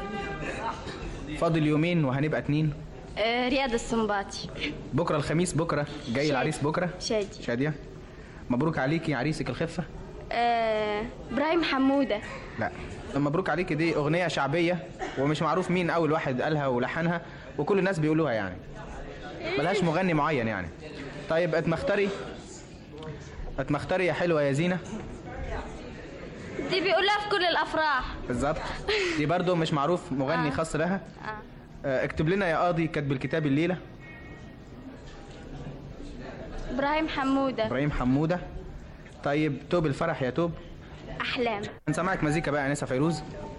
فاضل يومين وهنبقى اتنين آه رياض السنباطي بكره الخميس بكره جاي شادي. العريس بكره شادي شاديه مبروك عليكي عريسك الخفه آه، ابراهيم حموده لا مبروك عليكي دي اغنيه شعبيه ومش معروف مين اول واحد قالها ولحنها وكل الناس بيقولوها يعني ملهاش مغني معين يعني طيب اتمختري اتمختري يا حلوه يا زينه دي بيقولها في كل الافراح بالظبط دي برضو مش معروف مغني خاص لها آه. آه، اكتب لنا يا قاضي كاتب الكتاب الليله ابراهيم حموده ابراهيم حموده طيب توب الفرح يا توب احلام هنسمعك مزيكا بقى يا انسه فيروز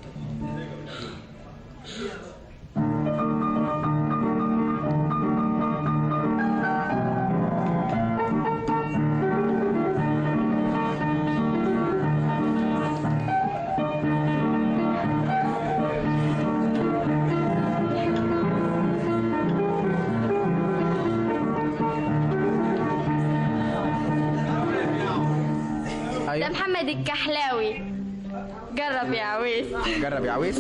ده محمد الكحلاوي جرب يا عويس جرب يا عويس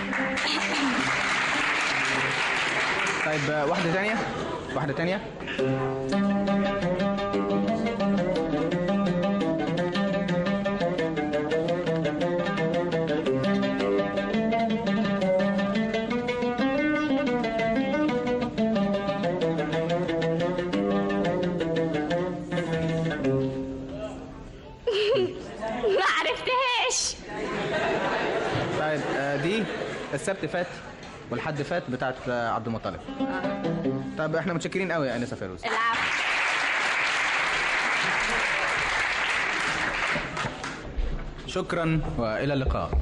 طيب آه، واحده تانية واحده تانية ما عرفتهاش طيب آه، دي السبت فات والحد فات بتاعت آه، عبد المطلب طب احنا متشكرين قوي يا انسه فيروز العفو شكرا والى اللقاء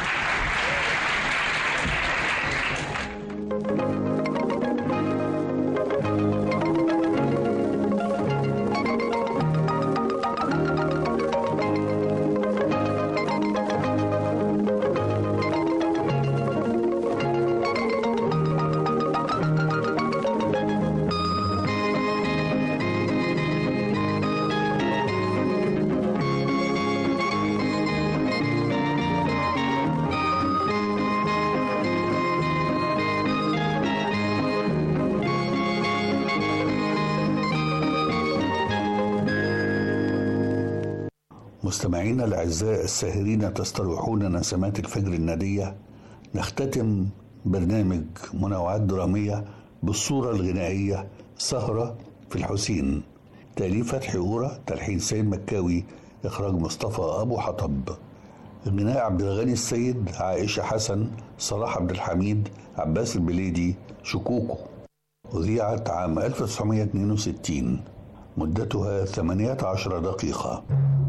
مستمعينا الأعزاء الساهرين تستروحون نسمات الفجر النادية نختتم برنامج منوعات درامية بالصورة الغنائية سهرة في الحسين تأليف فتحي أورا تلحين سيد مكاوي إخراج مصطفى أبو حطب غناء عبد الغني السيد عائشة حسن صلاح عبد الحميد عباس البليدي شكوكو أذيعت عام 1962 مدتها 18 دقيقة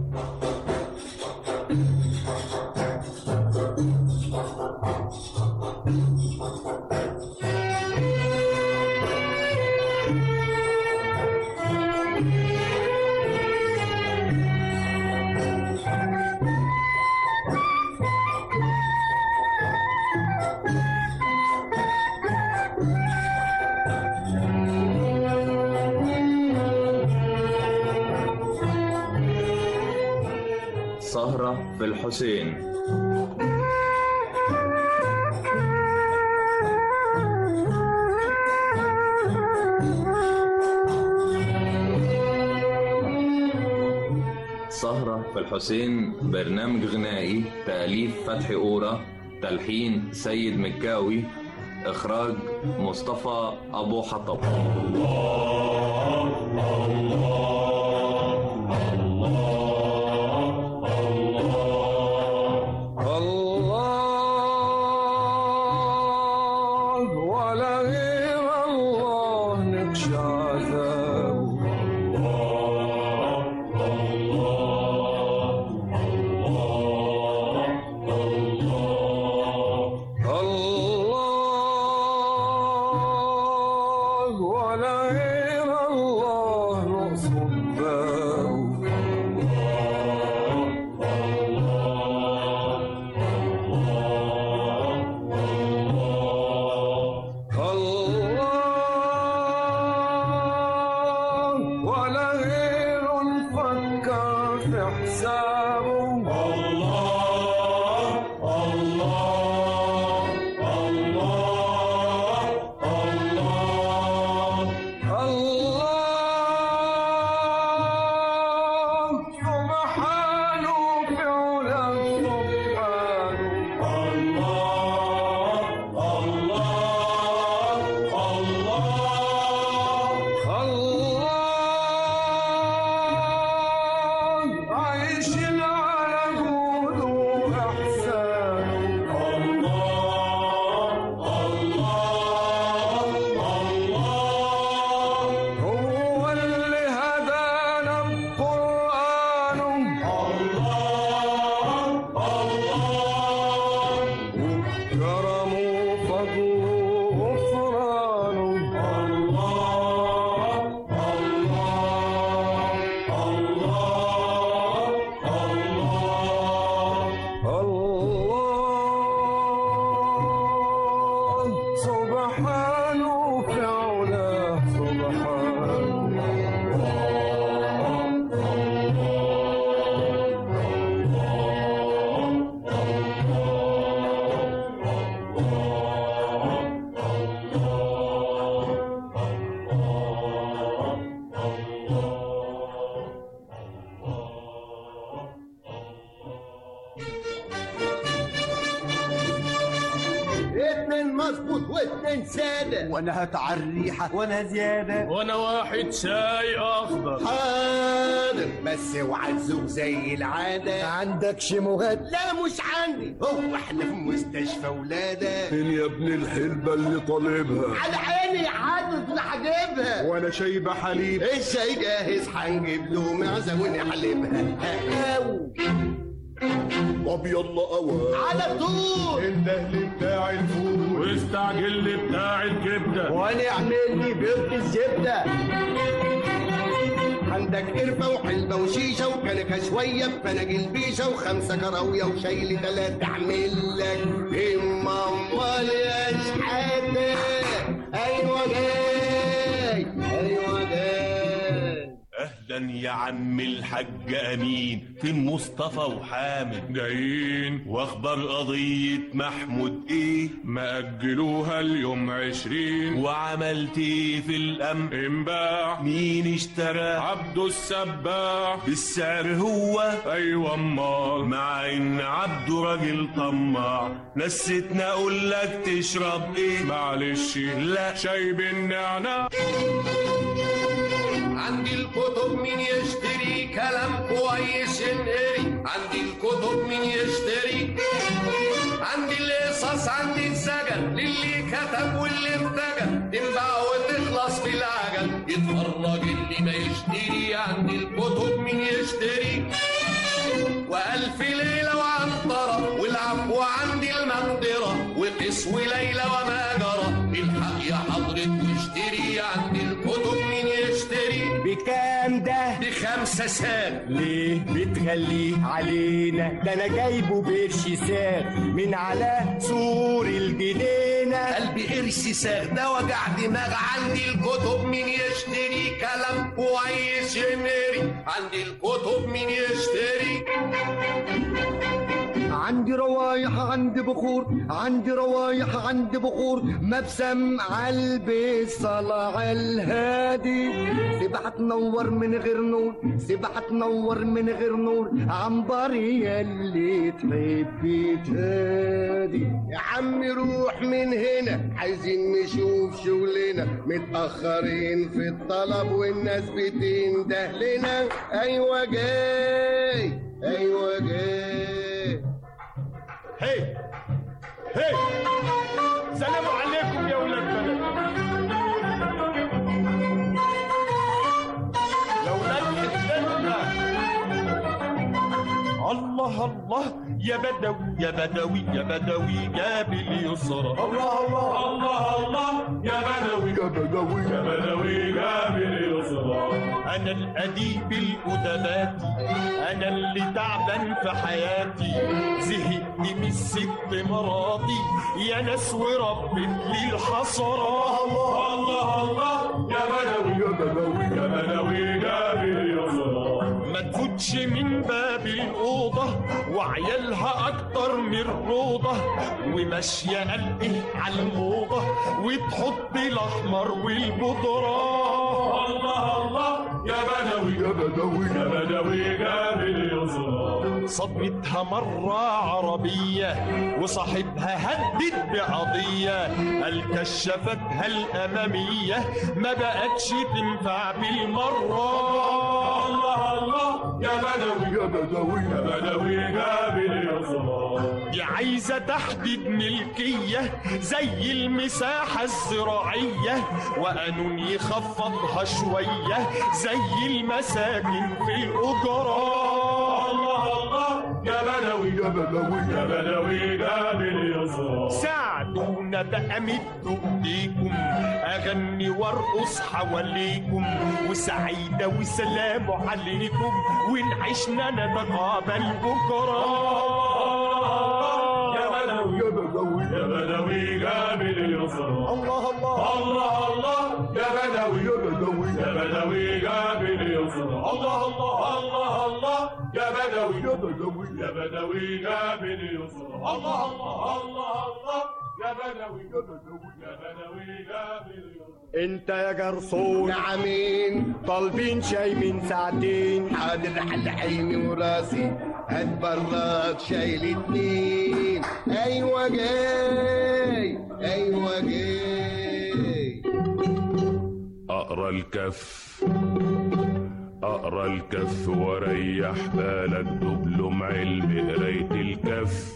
سهرة في الحسين سهرة في الحسين برنامج غنائي تأليف فتحي أورا تلحين سيد مكاوي إخراج مصطفى أبو حطب الله ولا غير الله نخشى عذابه الله ولا غير الله نقصد بابه سادة وانا هات على الريحة وانا زيادة وانا واحد شاي اخضر حاضر بس اوعى تزوق زي العادة عندك شموهات لا مش عندي هو احنا في مستشفى ولادة فين يا ابن الحلبة اللي طالبها على عيني حاطط لحجيبها وانا شايبة حليب الشاي جاهز هنجيب له معزة ونحلبها أو طب يلا قوى على طول الدهل بتاع الفول واستعجل لي بتاع الكبده ونعمل لي بيض الزبدة عندك قرفة وحلبة وشيشة وكنكة شوية بفناجيل بيشة وخمسة كراوية وشاي لتلات أعمل لك إما أمال يا شحاتة أيوة جاي أيوة جاي اهلا يا عم الحاج امين فين مصطفى وحامد جايين واخبار قضية محمود ايه مأجلوها اليوم عشرين وعملت ايه في الامن انباع مين اشترى عبده السباع بالسعر هو ايوه امال مع ان عبده راجل طماع نسيتنا اقول لك تشرب ايه معلش لا شاي بالنعناع عندي الكتب مين يشتري كلام كويس ينقري عندي الكتب مين يشتري عندي القصص عندي السجن للي كتب واللي ارتجل تنباع وتخلص في العجل يتفرج اللي ما يشتري عندي الكتب مين يشتري وألف ليلة وعنطرة والعفو عندي المقدرة وقس وليلة وما جرى الحق يا حضرة واشتري عندي الكتب مين يشتري بكام ده؟ بخمسة ساغ ليه بتغليه علينا ده انا جايبه بقرش ساغ من على سور الجنينة قلبي قرش ساغ ده وجع دماغ عندي الكتب مين يشتري كلام كويس ينري عندي الكتب مين يشتري عندي روايح عندي بخور عندي روايح عندي بخور مبسم عالبي صلاة الهادي سبحة تنور من غير نور سبحة تنور من غير نور عنبر يلي تحبي تهادي يا عم روح من هنا عايزين نشوف شغلنا متأخرين في الطلب والناس بتنده لنا أيوة جاي أيوة جاي هي هي سلام عليكم يا ولاد بلد يا ولاد حتتنا الله الله يا بدوي يا بدوي يا بدوي جاب اليسرى الله الله الله الله يا بدوي يا بدوي يا بدوي جاب اليسرى انا الاديب الادباتي انا اللي تعبان في حياتي زهقت من الست مراتي يا ناس وربت لي الحسرة الله الله الله يا بدوي يا بدوي يا بدوي جاب اليسرى ما تفوتش من باب الأوضة وعيالها أكتر من روضة وماشية قلقه على الموضة وتحط الأحمر والبودرة الله الله يا بدوي يا بدوي يا بدوي جاب اليسرى صدمتها مرة عربية وصاحبها هدد بقضية قال كشفتها الأمامية ما بقتش تنفع بالمرة الله الله يا بدوي يا بدوي يا بدوي جاب اليسرى دي عايزة تحديد ملكية زي المساحة الزراعية وقانون يخفضها شوية زي المساكن في الأجرة الله الله يا بدوي يا بدوي يا بدوي جاب اليسرى ساعدونا بقى مدوا ايديكم اغني وارقص حواليكم وسعيده وسلام عليكم ونعيشنا نتقابل بكره يا بدوي يا بدوي يا بدوي جاب اليسرى الله الله الله الله يا بدوي يا بدوي يا بدوي جاب اليسرى الله الله الله الله يا بدوي يا بدوي يا بدوي جاب اليسرى الله الله الله الله يا بدوي يا بدوي يا بدوي جاب اليسرى انت يا جرسون نعمين طالبين شاي من ساعتين حاضر على عيني وراسي هات براد شايل اتنين ايوه جاي ايوه جاي اقرا الكف اقرا الكف وريح بالك دبلوم علم قرايه الكف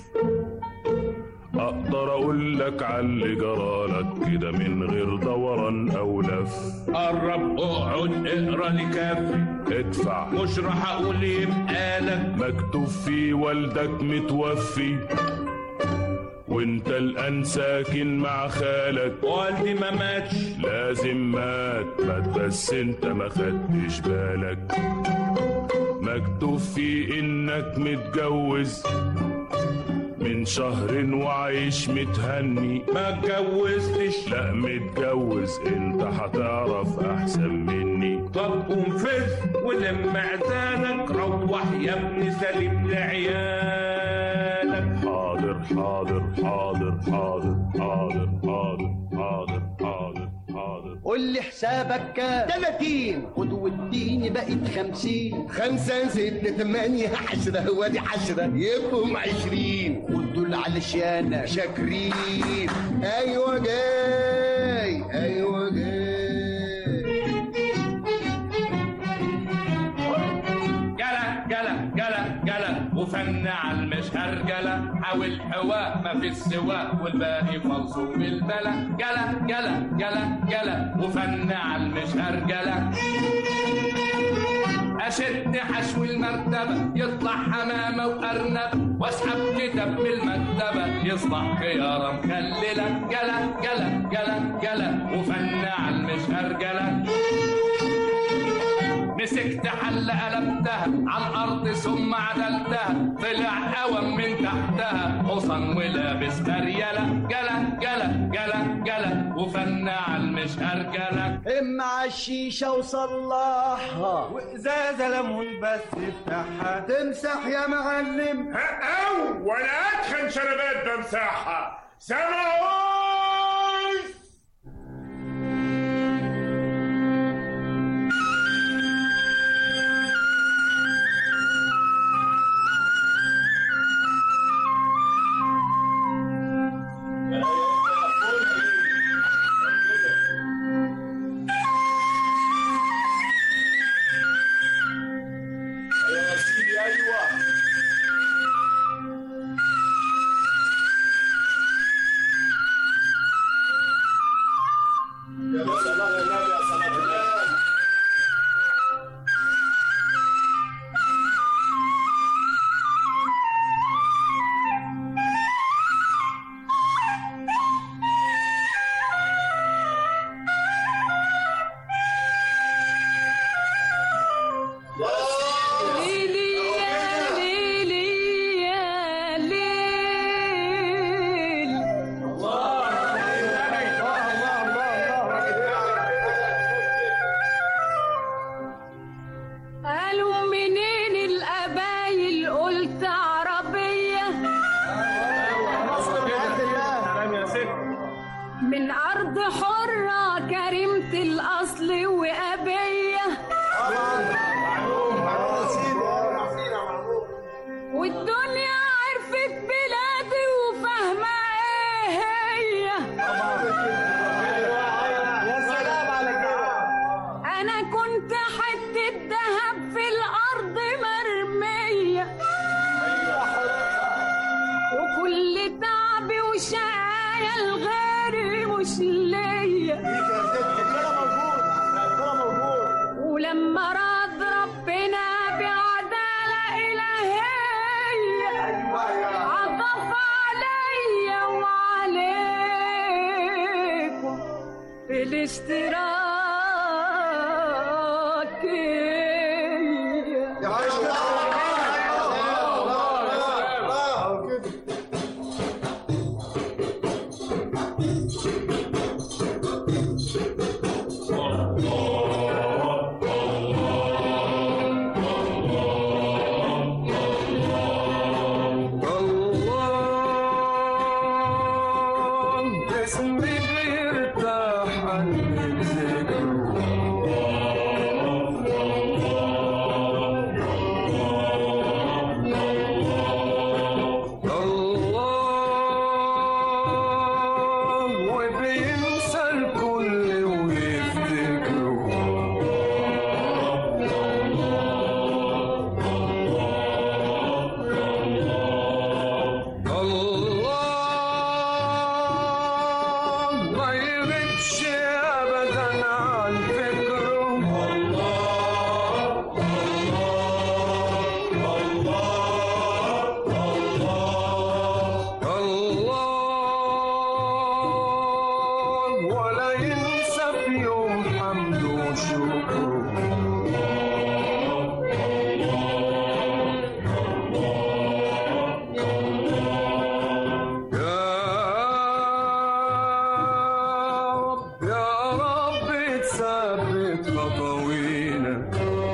اقدر اقول لك على اللي جرالك كده من غير دوران او لف قرب اقعد اقرا لكافي ادفع مش راح اقول يبقى لك مكتوب فيه والدك متوفي وانت الان ساكن مع خالك والدي ما ماتش لازم مات مات بس انت ما خدتش بالك مكتوب فيه انك متجوز من شهر وعايش متهني ما اتجوزتش لا متجوز انت هتعرف احسن مني طب قوم فز ولم عزالك روح يا ابني سليم لعيالك حاضر حاضر حاضر حاضر حاضر حاضر حاضر حاضر حاضر قول لي حسابك كام 30 خد واديني بقت 50 خمسة زدنا ثمانية حشرة وادي حشرة يبقوا 20 خد دول علشان شاكرين ايوه جاي ايوه جاي جلا جلا جلا جلا وفن على المشهر جلا حاول حواء ما في السواق والباقي فلصو بالبلا جلا جلا جلا جلا وفن على المشهر جلا اشد حشو المرتبة يطلع حمامة وارنب واسحب كتاب بالمكتبة يصبح خيارة مخللة جلا جلا جلا جلا وفن على المشهر جلا مسكت حل قلبتها على الارض ثم عدلتها طلع قوم من تحتها حصن ولابس مريلة جلا جلا جلا جلا وفن على المشهر جلا اما على الشيشة وصلحها وازازة ليمون بس افتحها تمسح يا معلم او وانا اتخن شربات بمساحة سامعون يا سيدي ايوه يا صلاة النبي يا صلاة النبي ليلي يا ليلي يا ليل قالوا منين القبايل قلت عربية من أرض حرة كريمة الأصل وأبية والدنيا عرفت بلادي وفاهمة ايه هي يا سلام على كده انا كنت حتة دهب في الارض مرمية وكل تعبي وشقايا الغيري مش ليا ولما راد ربنا بعدالة إلهية عطف عليا وعليكم في الاشتراكية اسمي بيرتاح عن الله وبينسى الكل ويفتكره ثبت خطوينا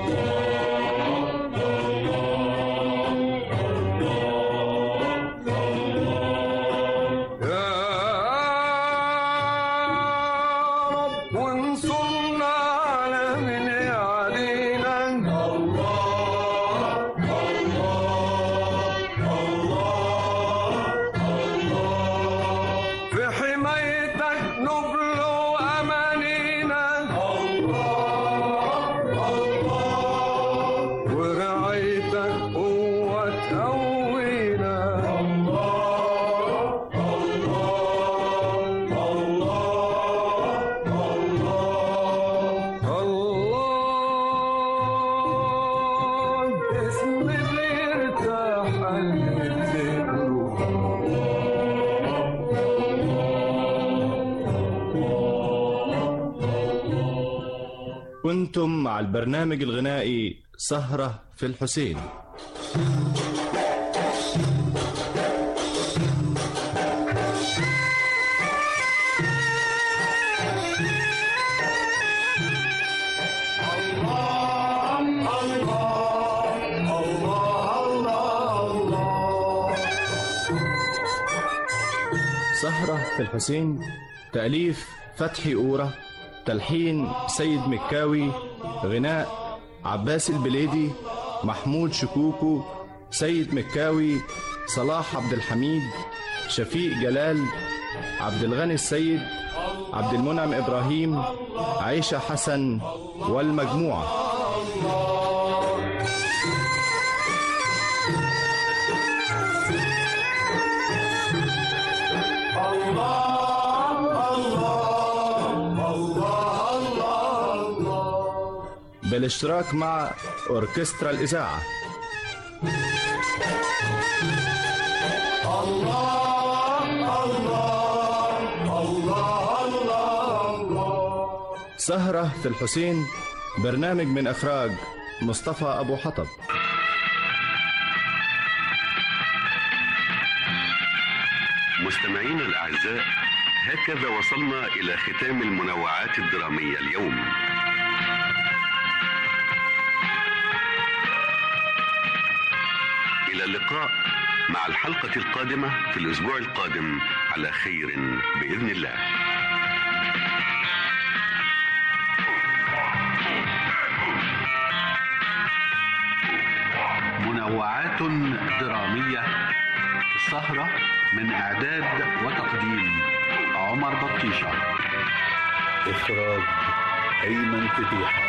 يا رب وانصرنا على من يعدينا الله في حمايتك نبلو أمانينا ورعايتك قوة تقوينا الله اسم بيرتاح قلبي كنتم مع البرنامج الغنائي سهرة في الحسين سهرة في الحسين تأليف فتحي أورة تلحين سيد مكاوي غناء عباس البليدي محمود شكوكو سيد مكاوي صلاح عبد الحميد شفيق جلال عبد الغني السيد عبد المنعم إبراهيم عيشة حسن والمجموعة بالاشتراك مع أوركسترا الإذاعة سهرة في الحسين برنامج من إخراج مصطفى أبو حطب مستمعينا الأعزاء هكذا وصلنا إلى ختام المنوعات الدرامية اليوم إلى اللقاء مع الحلقة القادمة في الأسبوع القادم على خير بإذن الله منوعات درامية السهرة من إعداد وتقديم عمر بطيشة إخراج أيمن فتيحة